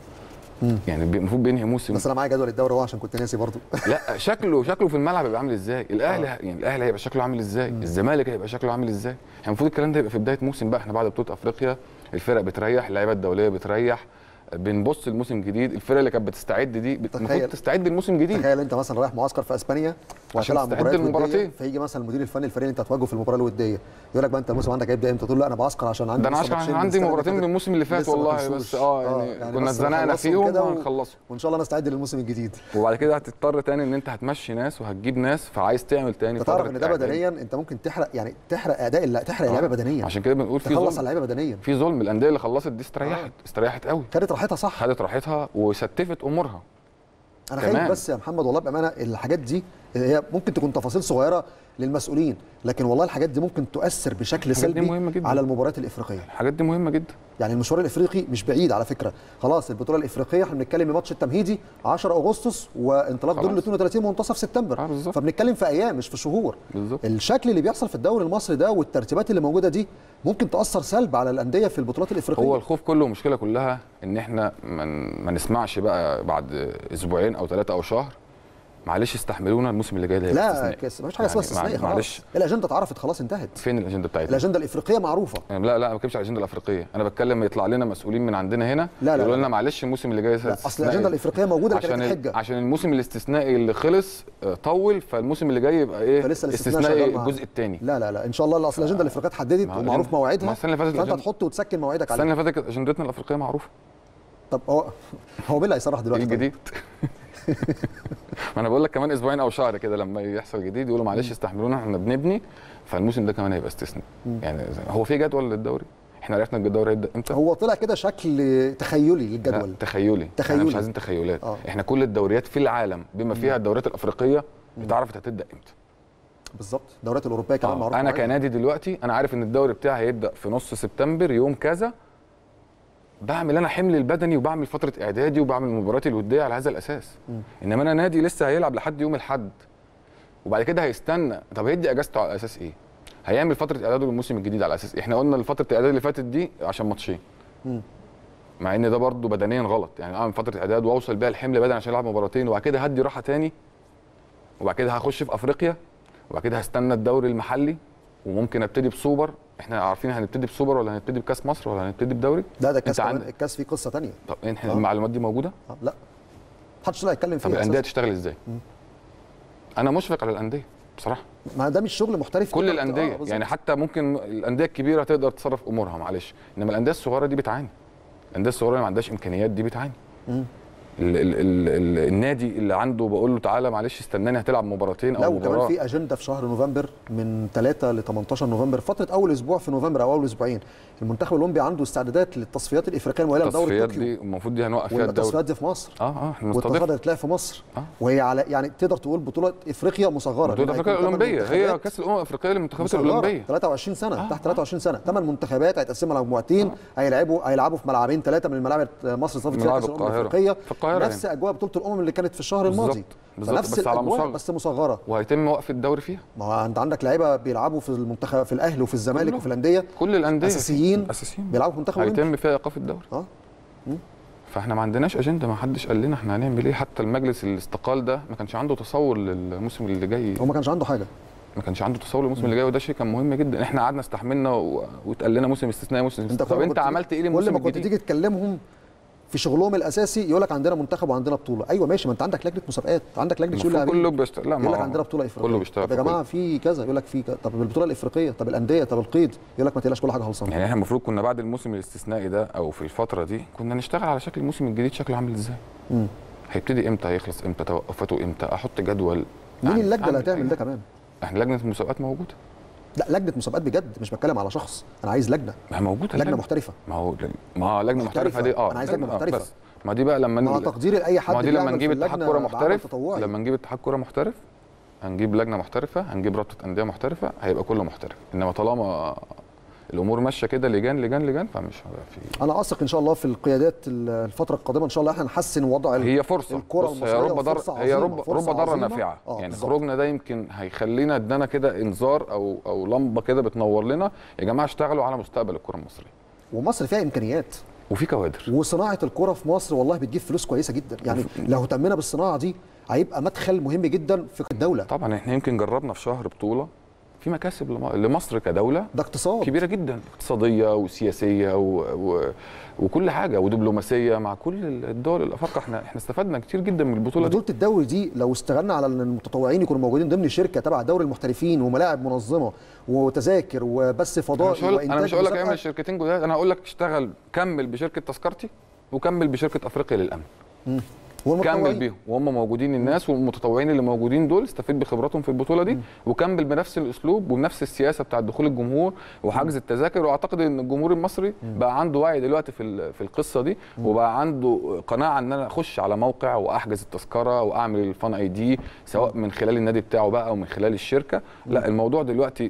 مم. يعني بي- المفروض بينهي موسم بس انا معايا جدول الدوري اهو عشان كنت ناسي برضو لا شكله شكله في الملعب هيبقى عامل ازاي الاهلي يعني الاهلي هيبقى شكله عامل ازاي الزمالك هيبقى شكله عامل ازاي يعني المفروض الكلام ده يبقى في بدايه موسم بقى احنا بعد بطوله افريقيا الفرق بتريح اللعيبه الدوليه بتريح بنبص لموسم جديد الفرق اللي كانت بتستعد دي بت- المفروض تخيل. تستعد لموسم جديد تخيل انت مثلا رايح معسكر في اسبانيا عشان وهتلعب تستعد مباريات وديه للمباراتين. فيجي مثلا المدير الفني الفريق اللي انت هتواجهه في المباراه الوديه يقول لك بقى انت الموسم عندك هيبدا امتى تقول له لا انا بعسكر عشان عندي ده انا لسه عشان ماتشين عندي السنة اللي مباراتين من فاتت. الموسم اللي فات لسه ما والله خلصوش. بس اه يعني, يعني كنا بس اتزنقنا نخلصهم فيهم كده و- وهنخلصهم وان شاء الله نستعد للموسم الجديد وبعد كده هتضطر تاني ان انت هتمشي ناس وهتجيب ناس فعايز تعمل تاني انت تعرف فترة ان ده إعداد. بدنيا انت ممكن تحرق يعني تحرق اداء لا تحرق آه. اللعيبه بدنيا عشان كده بنقول في تخلص على ظلم اللعيبه بدنيا في ظلم الانديه اللي خلصت دي استريحت استريحت قوي كانت راحتها صح خدت راحتها وستفت امورها انا كمان. خايف بس يا محمد والله بامانه الحاجات دي هي ممكن تكون تفاصيل صغيره للمسؤولين لكن والله الحاجات دي ممكن تؤثر بشكل الحاجات دي سلبي مهمة جدا. على المباريات الافريقيه الحاجات دي مهمه جدا يعني المشوار الافريقي مش بعيد على فكره خلاص البطوله الافريقيه احنا بنتكلم الماتش التمهيدي 10 اغسطس وانطلاق دور ال خلاص. 32 منتصف سبتمبر آه، بالظبط. فبنتكلم في ايام مش في شهور بالظبط الشكل اللي بيحصل في الدوري المصري ده والترتيبات اللي موجوده دي ممكن تاثر سلب على الانديه في البطولات الافريقيه هو الخوف كله المشكله كلها ان احنا ما ما نسمعش بقى بعد اسبوعين او ثلاثه او شهر معلش استحملونا الموسم اللي جاي ده هيبقى لا استثنائي. كاس مفيش حاجه اسمها يعني استثنائي مع- معلش خلاص الاجنده اتعرفت خلاص انتهت فين الاجنده بتاعتنا؟ الاجنده الافريقيه معروفه لا لا انا ما بتكلمش على الاجنده الافريقيه انا بتكلم يطلع لنا مسؤولين من عندنا هنا لا، لا، يقولوا لا. لنا معلش الموسم اللي جاي لا اصل الاجنده الافريقيه موجوده كانت عشان ال- الحجه عشان الموسم الاستثنائي اللي خلص آه، طول فالموسم اللي جاي يبقى ايه فلسه الاستثناء استثنائي شغال معانا. الجزء الثاني لا لا لا ان شاء الله لا، اصل الاجنده الافريقيه اتحددت ما هو ومعروف الأجندة- مواعيدها ما السنة اللي فاتت فانت الأجندة- تحط وتسكن مواعيدك السنه عليها اللي فاتت كانت اجندتنا الافريقيه معروفه طب هو هو مين اللي هيصرح ايه دلوقتي طيب؟ الجديد ما انا بقول لك كمان اسبوعين او شهر كده لما يحصل جديد يقولوا معلش استحملونا احنا بنبني فالموسم ده كمان هيبقى استثناء يعني هو في جدول للدوري احنا عرفنا الدوري هيبدا امتى هو طلع كده شكل تخيلي لا للجدول تخيلي تخيلي. احنا مش عايزين تخيلات آه. احنا كل الدوريات في العالم بما فيها الدوريات الافريقيه اتعرفت هتبدا امتى بالظبط الدوريات الاوروبيه كمان آه. معروف انا مواعيدها. كنادي دلوقتي انا عارف ان الدوري بتاعي هيبدا في نص سبتمبر يوم كذا بعمل انا حمل البدني وبعمل فتره اعدادي وبعمل المباريات الوديه على هذا الاساس انما انا نادي لسه هيلعب لحد يوم الاحد وبعد كده هيستنى طب هيدي اجازته على اساس ايه هيعمل فتره اعداده للموسم الجديد على اساس إيه؟ احنا قلنا فتره الاعداد اللي فاتت دي عشان ماتشين مم. مع ان ده برضه بدنيا غلط يعني اعمل فتره اعداد واوصل بيها الحمل بدني عشان العب مباراتين وبعد كده هدي راحه تاني وبعد كده هخش في افريقيا وبعد كده هستنى الدوري المحلي وممكن ابتدي بسوبر احنا عارفين هنبتدي بسوبر ولا هنبتدي بكاس مصر ولا هنبتدي بدوري لا ده الكاس أنت كمان عندك- الكاس فيه قصه ثانيه طب احنا آه. المعلومات دي موجوده آه لا محدش طلع يتكلم طب فيها الانديه أساساً. تشتغل ازاي انا مشفق على الانديه بصراحه ما ده مش شغل محترف كل كده. آه، الانديه بالظبط. يعني حتى ممكن الانديه الكبيره تقدر تصرف امورها معلش انما الانديه الصغيره دي بتعاني الانديه الصغيره اللي ما عندهاش امكانيات دي بتعاني مم. ال ال ال ال النادي اللي عنده بقول له تعالى معلش استناني هتلعب مباراتين لا او وكمان مباراه في اجنده في شهر نوفمبر من 3 ل 18 نوفمبر فتره اول اسبوع في نوفمبر او اول اسبوعين المنتخب الاولمبي عنده استعدادات للتصفيات الافريقيه المؤهله لدوري التصفيات طوكيو دي المفروض دي هنوقف فيها الدوري والتصفيات دي في مصر اه اه احنا والتصفيات مستضيف اللي هتلاقي في مصر آه. وهي على يعني تقدر تقول بطوله افريقيا مصغره بطوله لأن افريقيا هيكون تمن الاولمبيه هي منتخبات كاس الامم الافريقيه للمنتخبات مصغرة. الاولمبيه 23 سنه آه، تحت آه. 23 سنه ثمان منتخبات هيتقسموا على مجموعتين هيلعبوا هيلعبوا في ملعبين ثلاثه من الملاعب مصر صافت فيها ملاعب كاس الامم القاهرة. الافريقيه في القاهرة نفس اجواء بطوله الامم اللي كانت في الشهر الماضي بالظبط. بالظبط. فنفس بس على الاجواء مصغر. بس مصغره وهيتم وقف الدوري فيها ما هو انت عندك لعيبه بيلعبوا في المنتخب في الاهلي وفي الزمالك كله. وفي الانديه كل الانديه اساسيين اساسيين بيلعبوا في المنتخب الاولمبي هيتم فيها ايقاف الدوري اه فاحنا ما عندناش اجنده ما حدش قال لنا احنا هنعمل ايه حتى المجلس اللي استقال ده ما كانش عنده تصور للموسم اللي جاي هو ما كانش عنده حاجه ما كانش عنده تصور للموسم اللي جاي وده شيء كان مهم جدا احنا قعدنا استحملنا و... واتقال لنا موسم استثنائي موسم انت استثنائي طب كل ما انت كنت- عملت ايه كل للموسم ما كنت الجديد تيجي تكلمهم في شغلهم الاساسي يقول لك عندنا منتخب وعندنا بطوله ايوه ماشي ما انت عندك لجنه مسابقات عندك لجنه شؤون المفروض لاعبين كله بيشتغل لا ما يقول لك هو عندنا بطوله افريقيه كله بيشتغل طب يا في جماعه في كذا يقول لك في كذا طب البطوله الافريقيه طب الانديه طب القيد يقول لك ما تقلقش كل حاجه خلصانه يعني احنا المفروض كنا بعد الموسم الاستثنائي ده او في الفتره دي كنا نشتغل على شكل الموسم الجديد شكله عامل ازاي مم. هيبتدي امتى هيخلص امتى توقفاته امتى احط جدول مين يعني اللجنه اللي أعمل هتعمل أي ده حاجة. كمان احنا لجنه المسابقات موجوده لا لجنه مسابقات بجد مش بتكلم على شخص انا عايز لجنه ما هي موجوده لجنه محترفه ما هو ما هو لجنه محترفة. محترفه دي اه أنا عايز لجنة آه، محترفة. بس ما دي بقى لما مع ن- تقديري لاي حد ما دي لما بيعمل نجيب في اتحاد اللجنة كوره بعمل محترف تطوعي. لما نجيب اتحاد كوره محترف هنجيب لجنه محترفه هنجيب رابطه انديه محترفه هيبقى كله محترف انما طالما الامور ماشيه كده لجان لجان لجان فمش هيبقى في انا اثق ان شاء الله في القيادات الفتره القادمه ان شاء الله احنا نحسن وضع ال- هي فرصه الكرة بص هي المصرية رب ضر فرصة هي عظيمة، رب فرصة رب ضاره عظيمة. نافعه آه، يعني بالظبط. خروجنا ده يمكن هيخلينا ادانا كده انذار او او لمبه كده بتنور لنا يا جماعه اشتغلوا على مستقبل الكره المصريه ومصر فيها امكانيات وفي كوادر وصناعه الكره في مصر والله بتجيب فلوس كويسه جدا يعني لو اهتمينا بالصناعه دي هيبقى مدخل مهم جدا في الدوله طبعا احنا يمكن جربنا في شهر بطوله في مكاسب لم- لمصر كدوله ده اقتصاد كبيره جدا اقتصاديه وسياسيه و... و... وكل حاجه ودبلوماسيه مع كل الدول الافارقه احنا احنا استفدنا كتير جدا من البطوله دي بطوله الدوري دي لو استغلنا على ان المتطوعين يكونوا موجودين ضمن شركه تبع دوري المحترفين وملاعب منظمه وتذاكر وبث انا فضائي مش هقول انا مش هقول لك مسابقة، اعمل شركتين جداد انا هقول لك اشتغل كمل بشركه تذكرتي وكمل بشركه افريقيا للامن والمتطوعين. كمل بيهم وهم موجودين الناس والمتطوعين اللي موجودين دول استفيد بخبراتهم في البطوله دي وكمل بنفس الاسلوب وبنفس السياسه بتاعه دخول الجمهور وحجز التذاكر واعتقد ان الجمهور المصري بقى عنده وعي دلوقتي في ال- في القصه دي وبقى عنده قناعه ان انا اخش على موقع واحجز التذكره واعمل الفان اي دي سواء من خلال النادي بتاعه بقى او من خلال الشركه لا الموضوع دلوقتي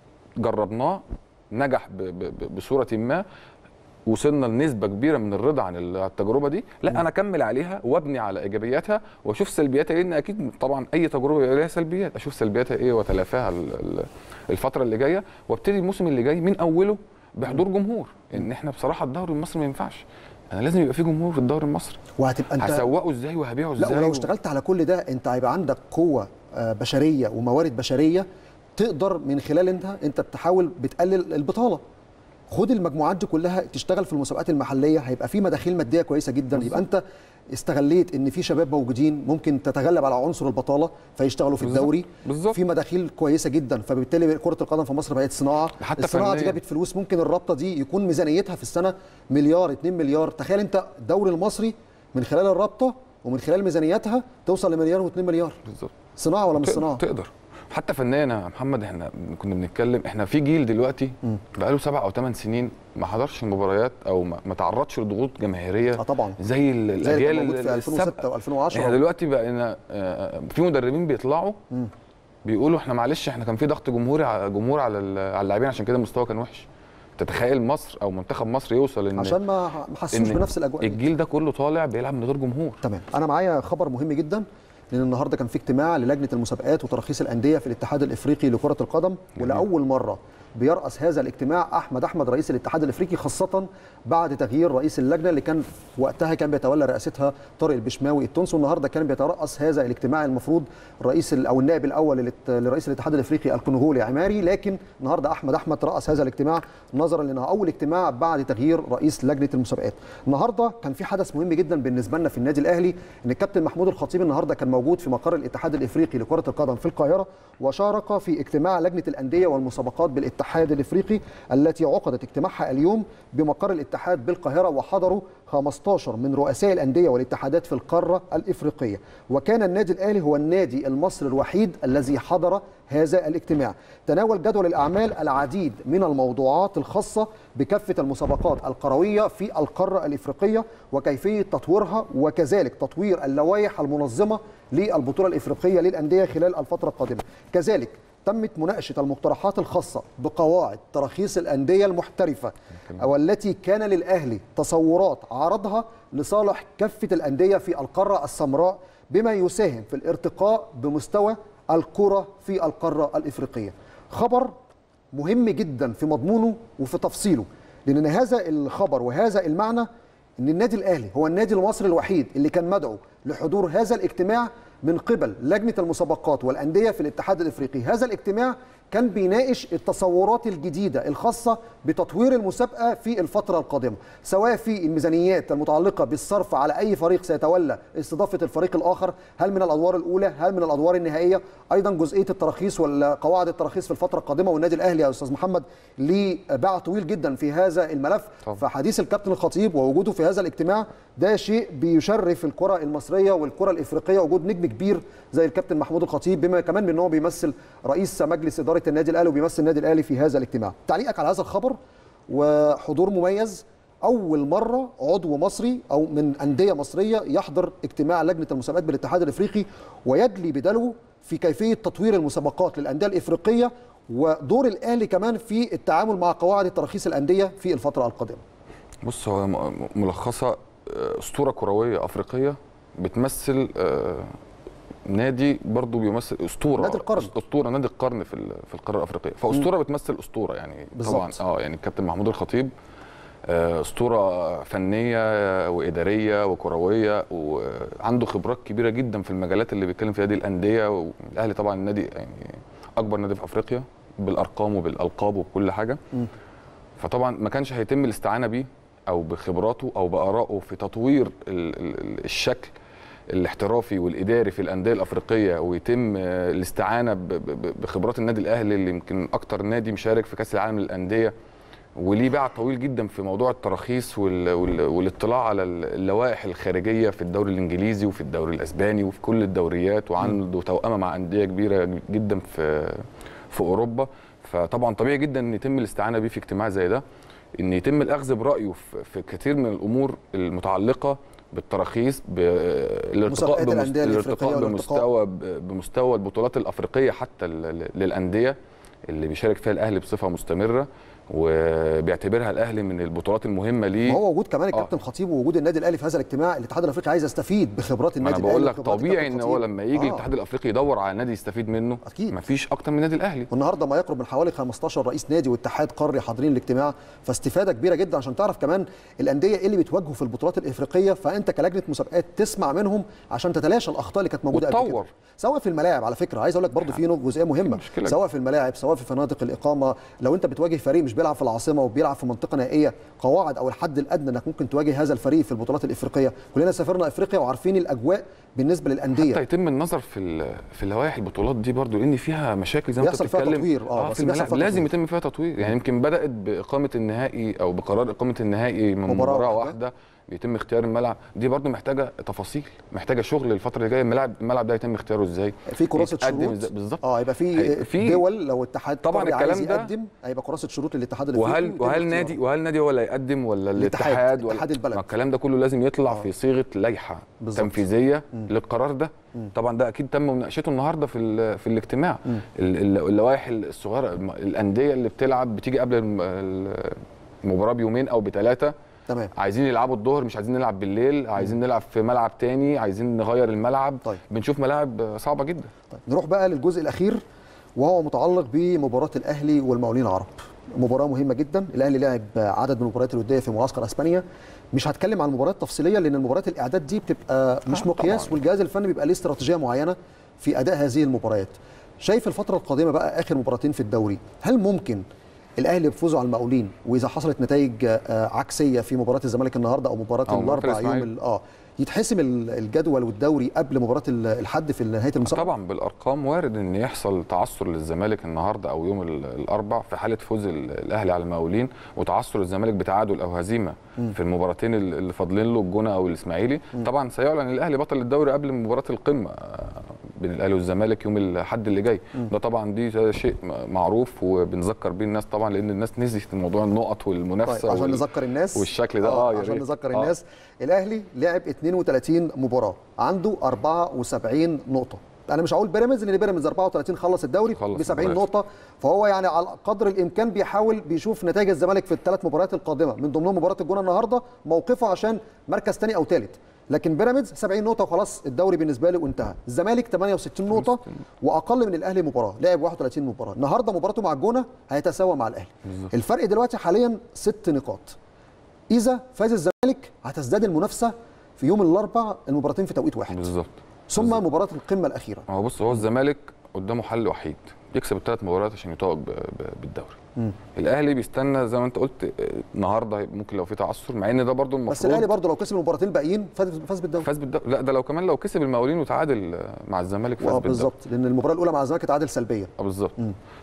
جربناه نجح ب- ب- ب- بصوره ما وصلنا لنسبه كبيره من الرضا عن ال- التجربه دي لا انا اكمل عليها وابني على ايجابياتها واشوف سلبياتها لان اكيد طبعا اي تجربه بيبقى ليها سلبيات اشوف سلبياتها ايه واتلافاها ال- ال- الفتره اللي جايه وابتدي الموسم اللي جاي من اوله بحضور جمهور ان احنا بصراحه الدوري المصري ما ينفعش انا لازم يبقى في جمهور في الدوري المصري وهتبقى انت هسوقه ازاي وهبيعه لا ازاي ولو و- اشتغلت على كل ده انت هيبقى عندك قوه آه، بشريه وموارد بشريه تقدر من خلال انت انت بتحاول بتقلل البطاله خد المجموعات دي كلها تشتغل في المسابقات المحليه هيبقى في مداخيل ماديه كويسه جدا يبقى انت استغليت ان في شباب موجودين ممكن تتغلب على عنصر البطاله فيشتغلوا في بالظبط. الدوري بالظبط. في مداخيل كويسه جدا فبالتالي كره القدم في مصر بقت صناعه حتى الصناعه دي فنياً. جابت فلوس ممكن الرابطه دي يكون ميزانيتها في السنه مليار 2 مليار تخيل انت الدوري المصري من خلال الرابطه ومن خلال ميزانيتها توصل لمليار و2 مليار بالظبط صناعه ولا مش تقدر- صناعه تقدر حتى فنيا يا محمد احنا كنا بنتكلم احنا في جيل دلوقتي بقاله سبع او ثمان سنين ما حضرش مباريات او ما, ما تعرضش لضغوط جماهيريه اه طبعا زي ال- زي اللي الاجيال كان موجود في ال- 2006 السابقة. و2010 احنا دلوقتي بقينا آه، في مدربين بيطلعوا بيقولوا احنا معلش احنا كان في ضغط جمهوري على جمهور على ال- على اللاعبين عشان كده المستوى كان وحش تتخيل مصر او منتخب مصر يوصل ان عشان ما ما حسوش إن بنفس الاجواء دي. الجيل ده كله طالع بيلعب من غير جمهور تمام انا معايا خبر مهم جدا لان النهارده كان في اجتماع للجنه المسابقات وتراخيص الانديه في الاتحاد الافريقي لكره القدم ولاول مره بيرأس هذا الاجتماع احمد احمد رئيس الاتحاد الافريقي خاصه بعد تغيير رئيس اللجنه اللي كان في وقتها كان بيتولى رئاستها طارق البشماوي التونسي والنهارده كان بيترأس هذا الاجتماع المفروض الرئيس ال- او النائب الاول للت- لرئيس الاتحاد الافريقي الكونغولي عماري لكن النهارده احمد احمد رأس هذا الاجتماع نظرا لانها اول اجتماع بعد تغيير رئيس لجنه المسابقات النهارده كان في حدث مهم جدا بالنسبه لنا في النادي الاهلي ان الكابتن محمود الخطيب النهارده كان موجود في مقر الاتحاد الافريقي لكره القدم في القاهره وشارك في اجتماع لجنه الانديه والمسابقات بالاتحاد الافريقي التي عقدت اجتماعها اليوم بمقر الاتحاد بالقاهره وحضروا 15 من رؤساء الانديه والاتحادات في القاره الافريقيه وكان النادي الاهلي هو النادي المصري الوحيد الذي حضر هذا الاجتماع تناول جدول الاعمال العديد من الموضوعات الخاصه بكافه المسابقات القرويه في القاره الافريقيه وكيفيه تطويرها وكذلك تطوير اللوائح المنظمه للبطوله الافريقيه للانديه خلال الفتره القادمه كذلك تمت مناقشه المقترحات الخاصه بقواعد تراخيص الانديه المحترفه والتي كان للاهلي تصورات عرضها لصالح كافه الانديه في القاره السمراء بما يساهم في الارتقاء بمستوى الكره في القاره الافريقيه. خبر مهم جدا في مضمونه وفي تفصيله لان هذا الخبر وهذا المعنى ان النادي الاهلي هو النادي المصري الوحيد اللي كان مدعو لحضور هذا الاجتماع من قبل لجنه المسابقات والانديه في الاتحاد الافريقي هذا الاجتماع كان بيناقش التصورات الجديده الخاصه بتطوير المسابقه في الفتره القادمه سواء في الميزانيات المتعلقه بالصرف على اي فريق سيتولى استضافه الفريق الاخر هل من الادوار الاولى هل من الادوار النهائيه ايضا جزئيه التراخيص وقواعد التراخيص في الفتره القادمه والنادي الاهلي يا استاذ محمد ليه باع طويل جدا في هذا الملف طبعا. فحديث الكابتن الخطيب ووجوده في هذا الاجتماع ده شيء بيشرف الكره المصريه والكره الافريقيه وجود نجم كبير زي الكابتن محمود الخطيب بما كمان من ان هو بيمثل رئيس مجلس اداره النادي الاهلي وبيمثل النادي الاهلي في هذا الاجتماع تعليقك على هذا الخبر وحضور مميز اول مره عضو مصري او من انديه مصريه يحضر اجتماع لجنه المسابقات بالاتحاد الافريقي ويدلي بدلو في كيفيه تطوير المسابقات للانديه الافريقيه ودور الاهلي كمان في التعامل مع قواعد تراخيص الانديه في الفتره القادمه بص هو م- ملخصه آه، اسطوره كرويه افريقيه بتمثل آه، نادي برضو بيمثل اسطوره نادي القرن. اسطوره نادي القرن في ال- في القاره الافريقيه فاسطوره بتمثل اسطوره يعني بالظبط. طبعا اه يعني الكابتن محمود الخطيب آه، اسطوره فنيه واداريه وكرويه وعنده خبرات كبيره جدا في المجالات اللي بيتكلم فيها دي الانديه والاهلي طبعا النادي يعني اكبر نادي في افريقيا بالارقام وبالالقاب وبكل حاجه فطبعا ما كانش هيتم الاستعانه بيه او بخبراته او بارائه في تطوير ال- ال- الشكل الاحترافي والاداري في الانديه الافريقيه ويتم آه، الاستعانه ب- ب- بخبرات النادي الاهلي اللي يمكن اكتر نادي مشارك في كاس العالم للانديه وليه باع طويل جدا في موضوع التراخيص وال... وال... والاطلاع على اللوائح الخارجيه في الدوري الانجليزي وفي الدوري الاسباني وفي كل الدوريات وعنده توأمه مع انديه كبيره جدا في في اوروبا فطبعا طبيعي جدا ان يتم الاستعانه بيه في اجتماع زي ده ان يتم الاخذ برايه في, في كثير من الامور المتعلقه بالتراخيص بالارتقاء مسابقات الأندية الإفريقية الارتقاء والارتقاء. بمستوى بمستوى البطولات الافريقيه حتى لل- للانديه اللي بيشارك فيها الاهلي بصفه مستمره وبيعتبرها الاهلي من البطولات المهمه ليه ما هو وجود كمان آه. الكابتن خطيب ووجود النادي الاهلي في هذا الاجتماع الاتحاد الافريقي عايز يستفيد بخبرات ما النادي انا الاهلي بقول لك وخبرات طبيعي الكابتن ان هو خطيب. لما يجي آه. الاتحاد الافريقي يدور على نادي يستفيد منه أكيد. مفيش اكتر من النادي الاهلي والنهارده ما يقرب من حوالي 15 رئيس نادي واتحاد قاري حاضرين الاجتماع فاستفاده كبيره جدا عشان تعرف كمان الانديه ايه اللي بتواجهوا في البطولات الافريقيه فانت كلجنه مسابقات تسمع منهم عشان تتلاشى الاخطاء اللي كانت موجوده قبل وتطور. كده سواء في الملاعب على فكره عايز اقول لك برضو في نقطة- جزئيه مهمه مشكلة. سواء في الملاعب سواء في فنادق الاقامه لو انت بتواجه فريق مش بيلعب في العاصمه وبيلعب في منطقه نائيه قواعد او الحد الادنى انك ممكن تواجه هذا الفريق في البطولات الافريقيه كلنا سافرنا افريقيا وعارفين الاجواء بالنسبه للانديه حتى يتم النظر في ال- في لوائح البطولات دي برضو لان فيها مشاكل زي ما انت بيحصل فيها بتتكلم تطوير، آه، بس في بيحصل الملاعب فيها لازم تطوير. يتم فيها تطوير يعني يمكن بدات باقامه النهائي او بقرار اقامه النهائي من مباراة مباراه, واحدة. واحده بيتم اختيار الملعب دي برضو محتاجه تفاصيل محتاجه شغل الفتره اللي جايه الملعب الملعب ده يتم اختياره ازاي في كراسه يتقدم شروط إزاي؟ بالظبط اه يبقى في هي- في- دول لو اتحاد طبعاً قاري عايز الكلام ده- يقدم هيبقى كراسه شروط للاتحاد الافريقي وهل ويتم وهل اختياره. نادي وهل نادي هو اللي هيقدم ولا الاتحاد، الاتحاد ولا اتحاد البلد. ما الكلام ده كله لازم يطلع آه. في صيغه لائحه بالظبط. تنفيذيه للقرار ده طبعا ده اكيد تم مناقشته النهارده في ال- في الاجتماع ال- ال- اللوائح الصغيره الم- الانديه اللي بتلعب بتيجي قبل الم- ال- المباراه بيومين او بثلاثه تمام عايزين يلعبوا الظهر مش عايزين نلعب بالليل عايزين نلعب في ملعب تاني عايزين نغير الملعب طيب. بنشوف ملاعب صعبه جدا طيب نروح بقى للجزء الاخير وهو متعلق بمباراه الاهلي والمقاولين العرب مباراه مهمه جدا الاهلي لعب عدد من المباريات الوديه في معسكر اسبانيا مش هتكلم عن المباريات التفصيليه لان المباريات الاعداد دي بتبقى مش آه، مقياس طبعاً. والجهاز الفني بيبقى ليه استراتيجيه معينه في اداء هذه المباريات شايف الفتره القادمه بقى اخر مباراتين في الدوري هل ممكن الاهلي بيفوزوا على المقاولين واذا حصلت نتائج آه، عكسيه في مباراه الزمالك النهارده او مباراه أو مباراة الاربع يوم الإسماعيلي. ال- اه يتحسم ال- الجدول والدوري قبل مباراه ال- الحد في نهايه المسابقه طبعا بالارقام وارد ان يحصل تعثر للزمالك النهارده او يوم ال- الاربع في حاله فوز ال- الاهلي على المقاولين وتعثر الزمالك بتعادل او هزيمه في المباراتين ال- اللي فاضلين له الجونه او الاسماعيلي طبعا سيعلن الاهلي بطل الدوري قبل مباراه القمه آه، بين الاهلي والزمالك يوم الاحد اللي جاي ده طبعا دي شيء م- معروف وبنذكر بيه الناس طبعا لان الناس نسيت موضوع النقط والمنافسه طيب عشان وال- نذكر الناس والشكل ده اه يا عشان ريت. نذكر آه. الناس الاهلي لعب 32 مباراه عنده 74 نقطه انا مش هقول بيراميدز لان بيراميدز 34 خلص الدوري خلص ب 70 المباريات. نقطه فهو يعني على قدر الامكان بيحاول بيشوف نتائج الزمالك في الثلاث مباريات القادمه من ضمنهم مباراه الجونه النهارده موقفه عشان مركز ثاني او ثالث لكن بيراميدز 70 نقطه وخلاص الدوري بالنسبه له انتهى الزمالك 68 نقطه واقل من الاهلي مباراه لعب 31 مباراه النهارده مباراته مع الجونه هيتساوى مع الاهلي الفرق دلوقتي حاليا ست نقاط اذا فاز الزمالك هتزداد المنافسه في يوم الاربع المباراتين في توقيت واحد بالظبط ثم مباراه القمه الاخيره هو بص هو الزمالك قدامه حل وحيد يكسب الثلاث مباريات عشان يتوج ب- ب- بالدوري الاهلي بيستنى زي ما انت قلت آه، النهارده ممكن لو في تعثر مع ان ده برضو المفروض بس الاهلي برضه لو كسب المباراتين الباقيين فاز فاز بالدوري فاز بالدوري لا ده لو كمان لو كسب المقاولين وتعادل آه، مع الزمالك فاز آه، بالدوري بالظبط لان المباراه الاولى مع الزمالك اتعادل سلبيا اه بالظبط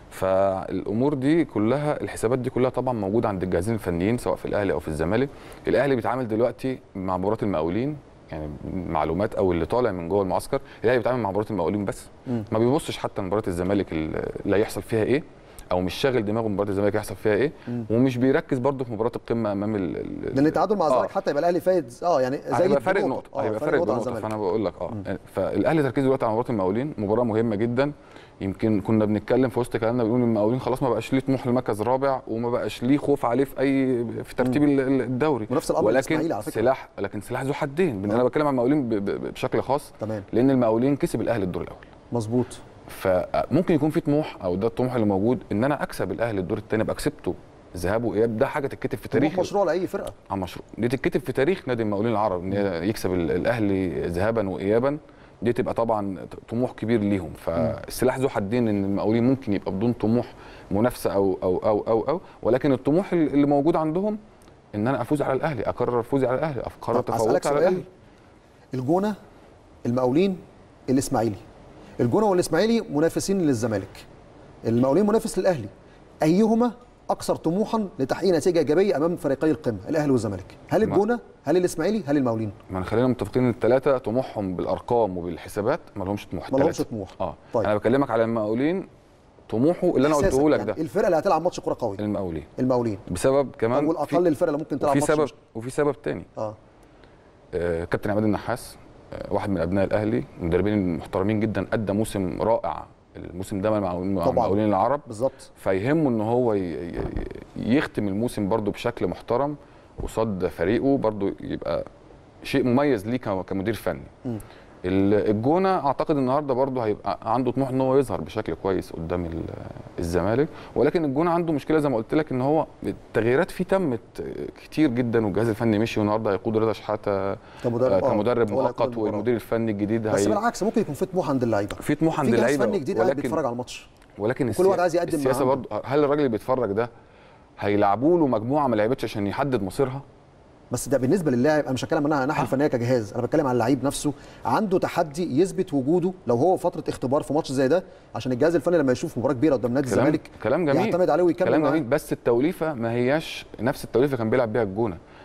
فالامور دي كلها الحسابات دي كلها طبعا موجوده عند الجهازين الفنيين سواء في الاهلي او في الزمالك الاهلي بيتعامل دلوقتي مع مباراه المقاولين يعني معلومات او اللي طالع من جوه المعسكر الاهلي بيتعامل مع مباراه المقاولين بس ما بيبصش حتى مباراه الزمالك اللي هيحصل فيها ايه او مش شاغل دماغه مباراه الزمالك هيحصل فيها ايه ومش بيركز برضه في مباراه القمه امام ال- ال- لان التعادل مع آه. الزمالك حتى يبقى الاهلي فايز اه يعني زي هيبقى فارق نقطه هيبقى فارق على بنقطه الزمالك. فانا بقول لك اه فالاهلي تركيزه دلوقتي على مباراه المقاولين مباراه مهمه جدا يمكن كنا بنتكلم في وسط كلامنا بنقول المقاولين خلاص ما بقاش ليه طموح للمركز الرابع وما بقاش ليه خوف عليه في اي في ترتيب ال- ال- الدوري ونفس الأمر الإسماعيلي على ولكن فكرة. سلاح لكن سلاح ذو حدين انا بتكلم عن المقاولين ب- ب- بشكل خاص تمام لان المقاولين كسب الاهلي الدور الاول مظبوط فممكن يكون في طموح او ده الطموح اللي موجود ان انا اكسب الاهلي الدور الثاني ابقى كسبته ذهاب واياب ده حاجه تتكتب في طموح تاريخ مشروع لاي فرقه عن مشروع دي تتكتب في تاريخ نادي المقاولين العرب ان يكسب ال- الاهلي ذهابا وايابا دي تبقى طبعا طموح كبير ليهم فالسلاح ذو حدين ان المقاولين ممكن يبقى بدون طموح منافسه او او او او, أو ولكن الطموح اللي موجود عندهم ان انا افوز على الاهلي اقرر فوزي على الاهلي اقرر طب هسألك تفوقي على سؤال الاهلي الجونه المقاولين الاسماعيلي الجونه والاسماعيلي منافسين للزمالك المقاولين منافس للاهلي ايهما اكثر طموحا لتحقيق نتيجه ايجابيه امام فريقي القمه الاهلي والزمالك هل ما- الجونه هل الاسماعيلي هل المقاولين ما خلينا متفقين ان الثلاثه طموحهم بالارقام وبالحسابات ما لهمش طموح ما لهمش التلاتة. طموح اه طيب. طيب. انا بكلمك على المقاولين طموحه اللي انا إحساسك قلته لك يعني ده الفرقه اللي هتلعب ماتش كوره قوي المقاولين المقاولين بسبب كمان طب والاقل الفرقه اللي ممكن تلعب وفي ماتش سبب مش- وفي سبب تاني اه آه، كابتن عماد النحاس آه، واحد من ابناء الاهلي مدربين محترمين جدا ادى موسم رائع الموسم ده مع مع طبعاً. المقاولين العرب بالظبط فيهمه ان هو ي- ي- يختم الموسم برضو بشكل محترم قصاد فريقه برضو يبقى شيء مميز ليه ك- كمدير فني ال- الجونه اعتقد النهارده برضو هيبقى عنده طموح ان هو يظهر بشكل كويس قدام ال- الزمالك ولكن الجونه عنده مشكله زي ما قلت لك ان هو التغييرات فيه تمت كتير جدا والجهاز الفني مشي والنهارده هيقود رضا شحاته كمدرب آه، آه، كمدرب هو اللي هيقود مؤقت المباراة. والمدير الفني الجديد بس هي بالعكس ممكن يكون في طموح عند اللعيبه في طموح عند في جهاز اللعيبه فني جديد قاعد ولكن بيتفرج على الماتش ولكن وكل واحد عايز يقدم السياسه ما برضه هل الراجل اللي بيتفرج ده هيلعبوا له مجموعه ما لعبتش عشان يحدد مصيرها بس ده بالنسبه للاعب انا مش هتكلم عنها الناحيه الفنيه كجهاز انا بتكلم عن اللعيب نفسه عنده تحدي يثبت وجوده لو هو فتره اختبار في ماتش زي ده عشان الجهاز الفني لما يشوف مباراه كبيره قدام نادي الزمالك كلام جميل يعتمد عليه ويكمل كلام معاه. جميل بس التوليفه ما هياش نفس التوليفه كان بيلعب بيها الجونه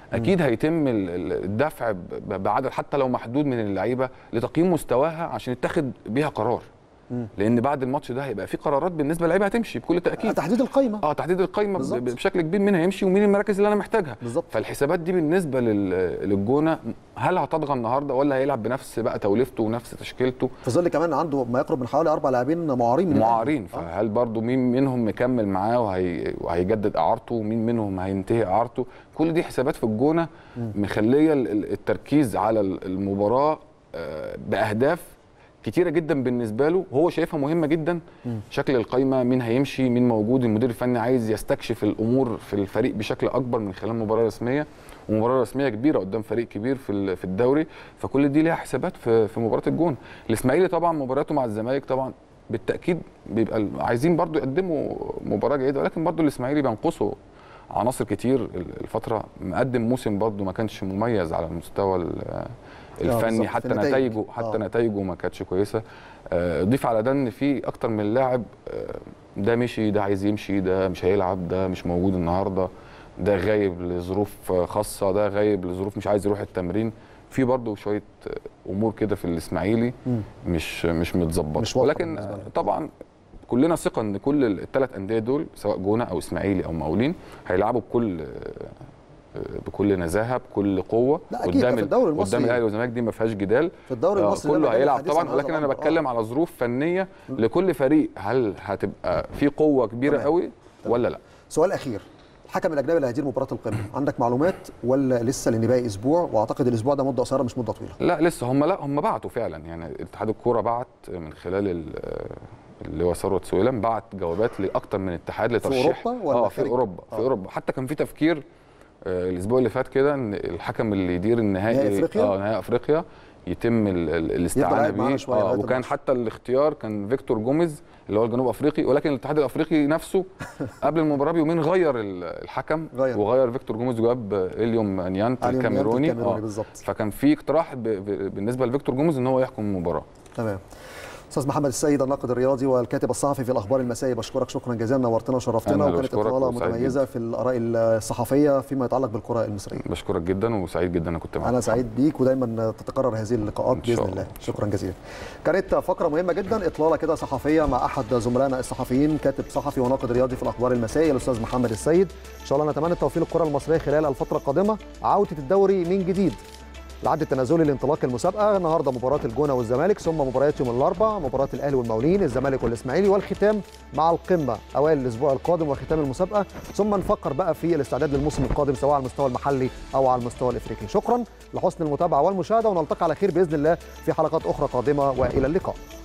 اكيد هيتم ال- ال- الدفع ب- بعدد حتى لو محدود من اللعيبه لتقييم مستواها عشان يتخذ بيها قرار لان بعد الماتش ده هيبقى في قرارات بالنسبه للعيبه هتمشي بكل تاكيد تحديد القايمه اه تحديد القايمه بالظبط. ب- بشكل كبير مين هيمشي ومين المراكز اللي انا محتاجها بالظبط. فالحسابات دي بالنسبه لل- للجونه هل هتطغى النهارده ولا هيلعب بنفس بقى توليفته ونفس تشكيلته في ظل كمان عنده ما يقرب من حوالي اربع لاعبين معارين من الأهلي. معارين آه. فهل برضو مين منهم مكمل معاه وهي... وهيجدد اعارته ومين منهم هينتهي اعارته كل دي حسابات في الجونه مخليه ال- ال- التركيز على ال- المباراه آه، باهداف كتيره جدا بالنسبه له هو شايفها مهمه جدا شكل القايمه مين هيمشي مين موجود المدير الفني عايز يستكشف الامور في الفريق بشكل اكبر من خلال مباراه رسميه ومباراه رسميه كبيره قدام فريق كبير في ال- في الدوري فكل دي ليها حسابات في في مباراه الجون الاسماعيلي طبعا مباراته مع الزمالك طبعا بالتاكيد بيبقى ال- عايزين برضو يقدموا مباراه جيده ولكن برضو الاسماعيلي بينقصوا عناصر كتير ال- الفتره مقدم موسم برضو ما كانش مميز على المستوى ال- بالظبط، الفني في حتى النتائج. نتائجه حتى آه. نتائجه ما كانتش كويسه آه، ضيف على ده ان في اكتر من لاعب آه، ده مشي ده عايز يمشي ده مش هيلعب ده مش موجود النهارده ده غايب لظروف آه، خاصه ده غايب لظروف مش عايز يروح التمرين في برضه شويه آه، امور كده في الاسماعيلي مم. مش مش متظبطه مش واضحة ولكن بالنسبة آه، لك. طبعا كلنا ثقه ان كل الثلاث انديه دول سواء جونه او اسماعيلي او مقاولين هيلعبوا بكل آه، بكل نزاهه بكل قوه لا، أكيد، ده في الدوري المصري. قدام الاهلي والزمالك دي ما فيهاش جدال في الدوري آه، المصري ده كله مجال هيلعب الحديث طبعا عن هذا ولكن انا الأمر. بتكلم على ظروف فنيه لكل فريق هل هتبقى في قوه كبيره تمام. قوي ولا لا سؤال اخير الحكم الاجنبي اللي هيدير مباراه القمه عندك معلومات ولا لسه لان باقي اسبوع واعتقد الاسبوع ده مده قصيره مش مده طويله لا لسه هم لا هم بعتوا فعلا يعني اتحاد الكوره بعت من خلال ال- اللي هو ثروت سويلم بعت جوابات لاكتر من اتحاد لترشيح أوروبا ولا اه في خارج؟ اوروبا في آه. اوروبا حتى كان في تفكير آه، الاسبوع اللي فات كده ان الحكم اللي يدير النهائي نهائي أفريقيا؟ اه نهائي افريقيا يتم ال- ال- الاستعانه قاعد معانا بيه شوية اه لغاية وكان الماتش. حتى الاختيار كان فيكتور جوميز اللي هو الجنوب افريقي ولكن الاتحاد الافريقي نفسه قبل المباراه بيومين غير ال- الحكم غير. وغير فيكتور جوميز وجاب اليوم انيانت أليوم نيانت الكاميروني الكاميروني آه. بالظبط. فكان في اقتراح ب... ب... بالنسبه لفيكتور جوميز ان هو يحكم المباراه تمام استاذ محمد السيد الناقد الرياضي والكاتب الصحفي في الاخبار المسائي بشكرك شكرا جزيلا نورتنا وشرفتنا أنا اللي وكانت بشكرك اطلاله وسعيد متميزه جدا. في الاراء الصحفيه فيما يتعلق بالكره المصريه بشكرك جدا وسعيد جدا انا كنت معاك انا سعيد بيك ودايما تتكرر هذه اللقاءات إن شاء باذن الله. الله شكرا جزيلا كانت فقره مهمه جدا اطلاله كده صحفيه مع احد زملائنا الصحفيين كاتب صحفي وناقد رياضي في الاخبار المسائيه الاستاذ محمد السيد ان شاء الله نتمنى التوفيق للكره المصريه خلال الفتره القادمه عوده الدوري من جديد العد التنازلي لانطلاق المسابقه النهارده مباراه الجونه والزمالك ثم مباريات يوم الاربعاء مباراه الاهلي والمقاولين الزمالك والاسماعيلي والختام مع القمه اوائل الاسبوع القادم وختام المسابقه ثم نفكر بقى في الاستعداد للموسم القادم سواء على المستوى المحلي او على المستوى الافريقي شكرا لحسن المتابعه والمشاهده ونلتقي على خير باذن الله في حلقات اخرى قادمه والى اللقاء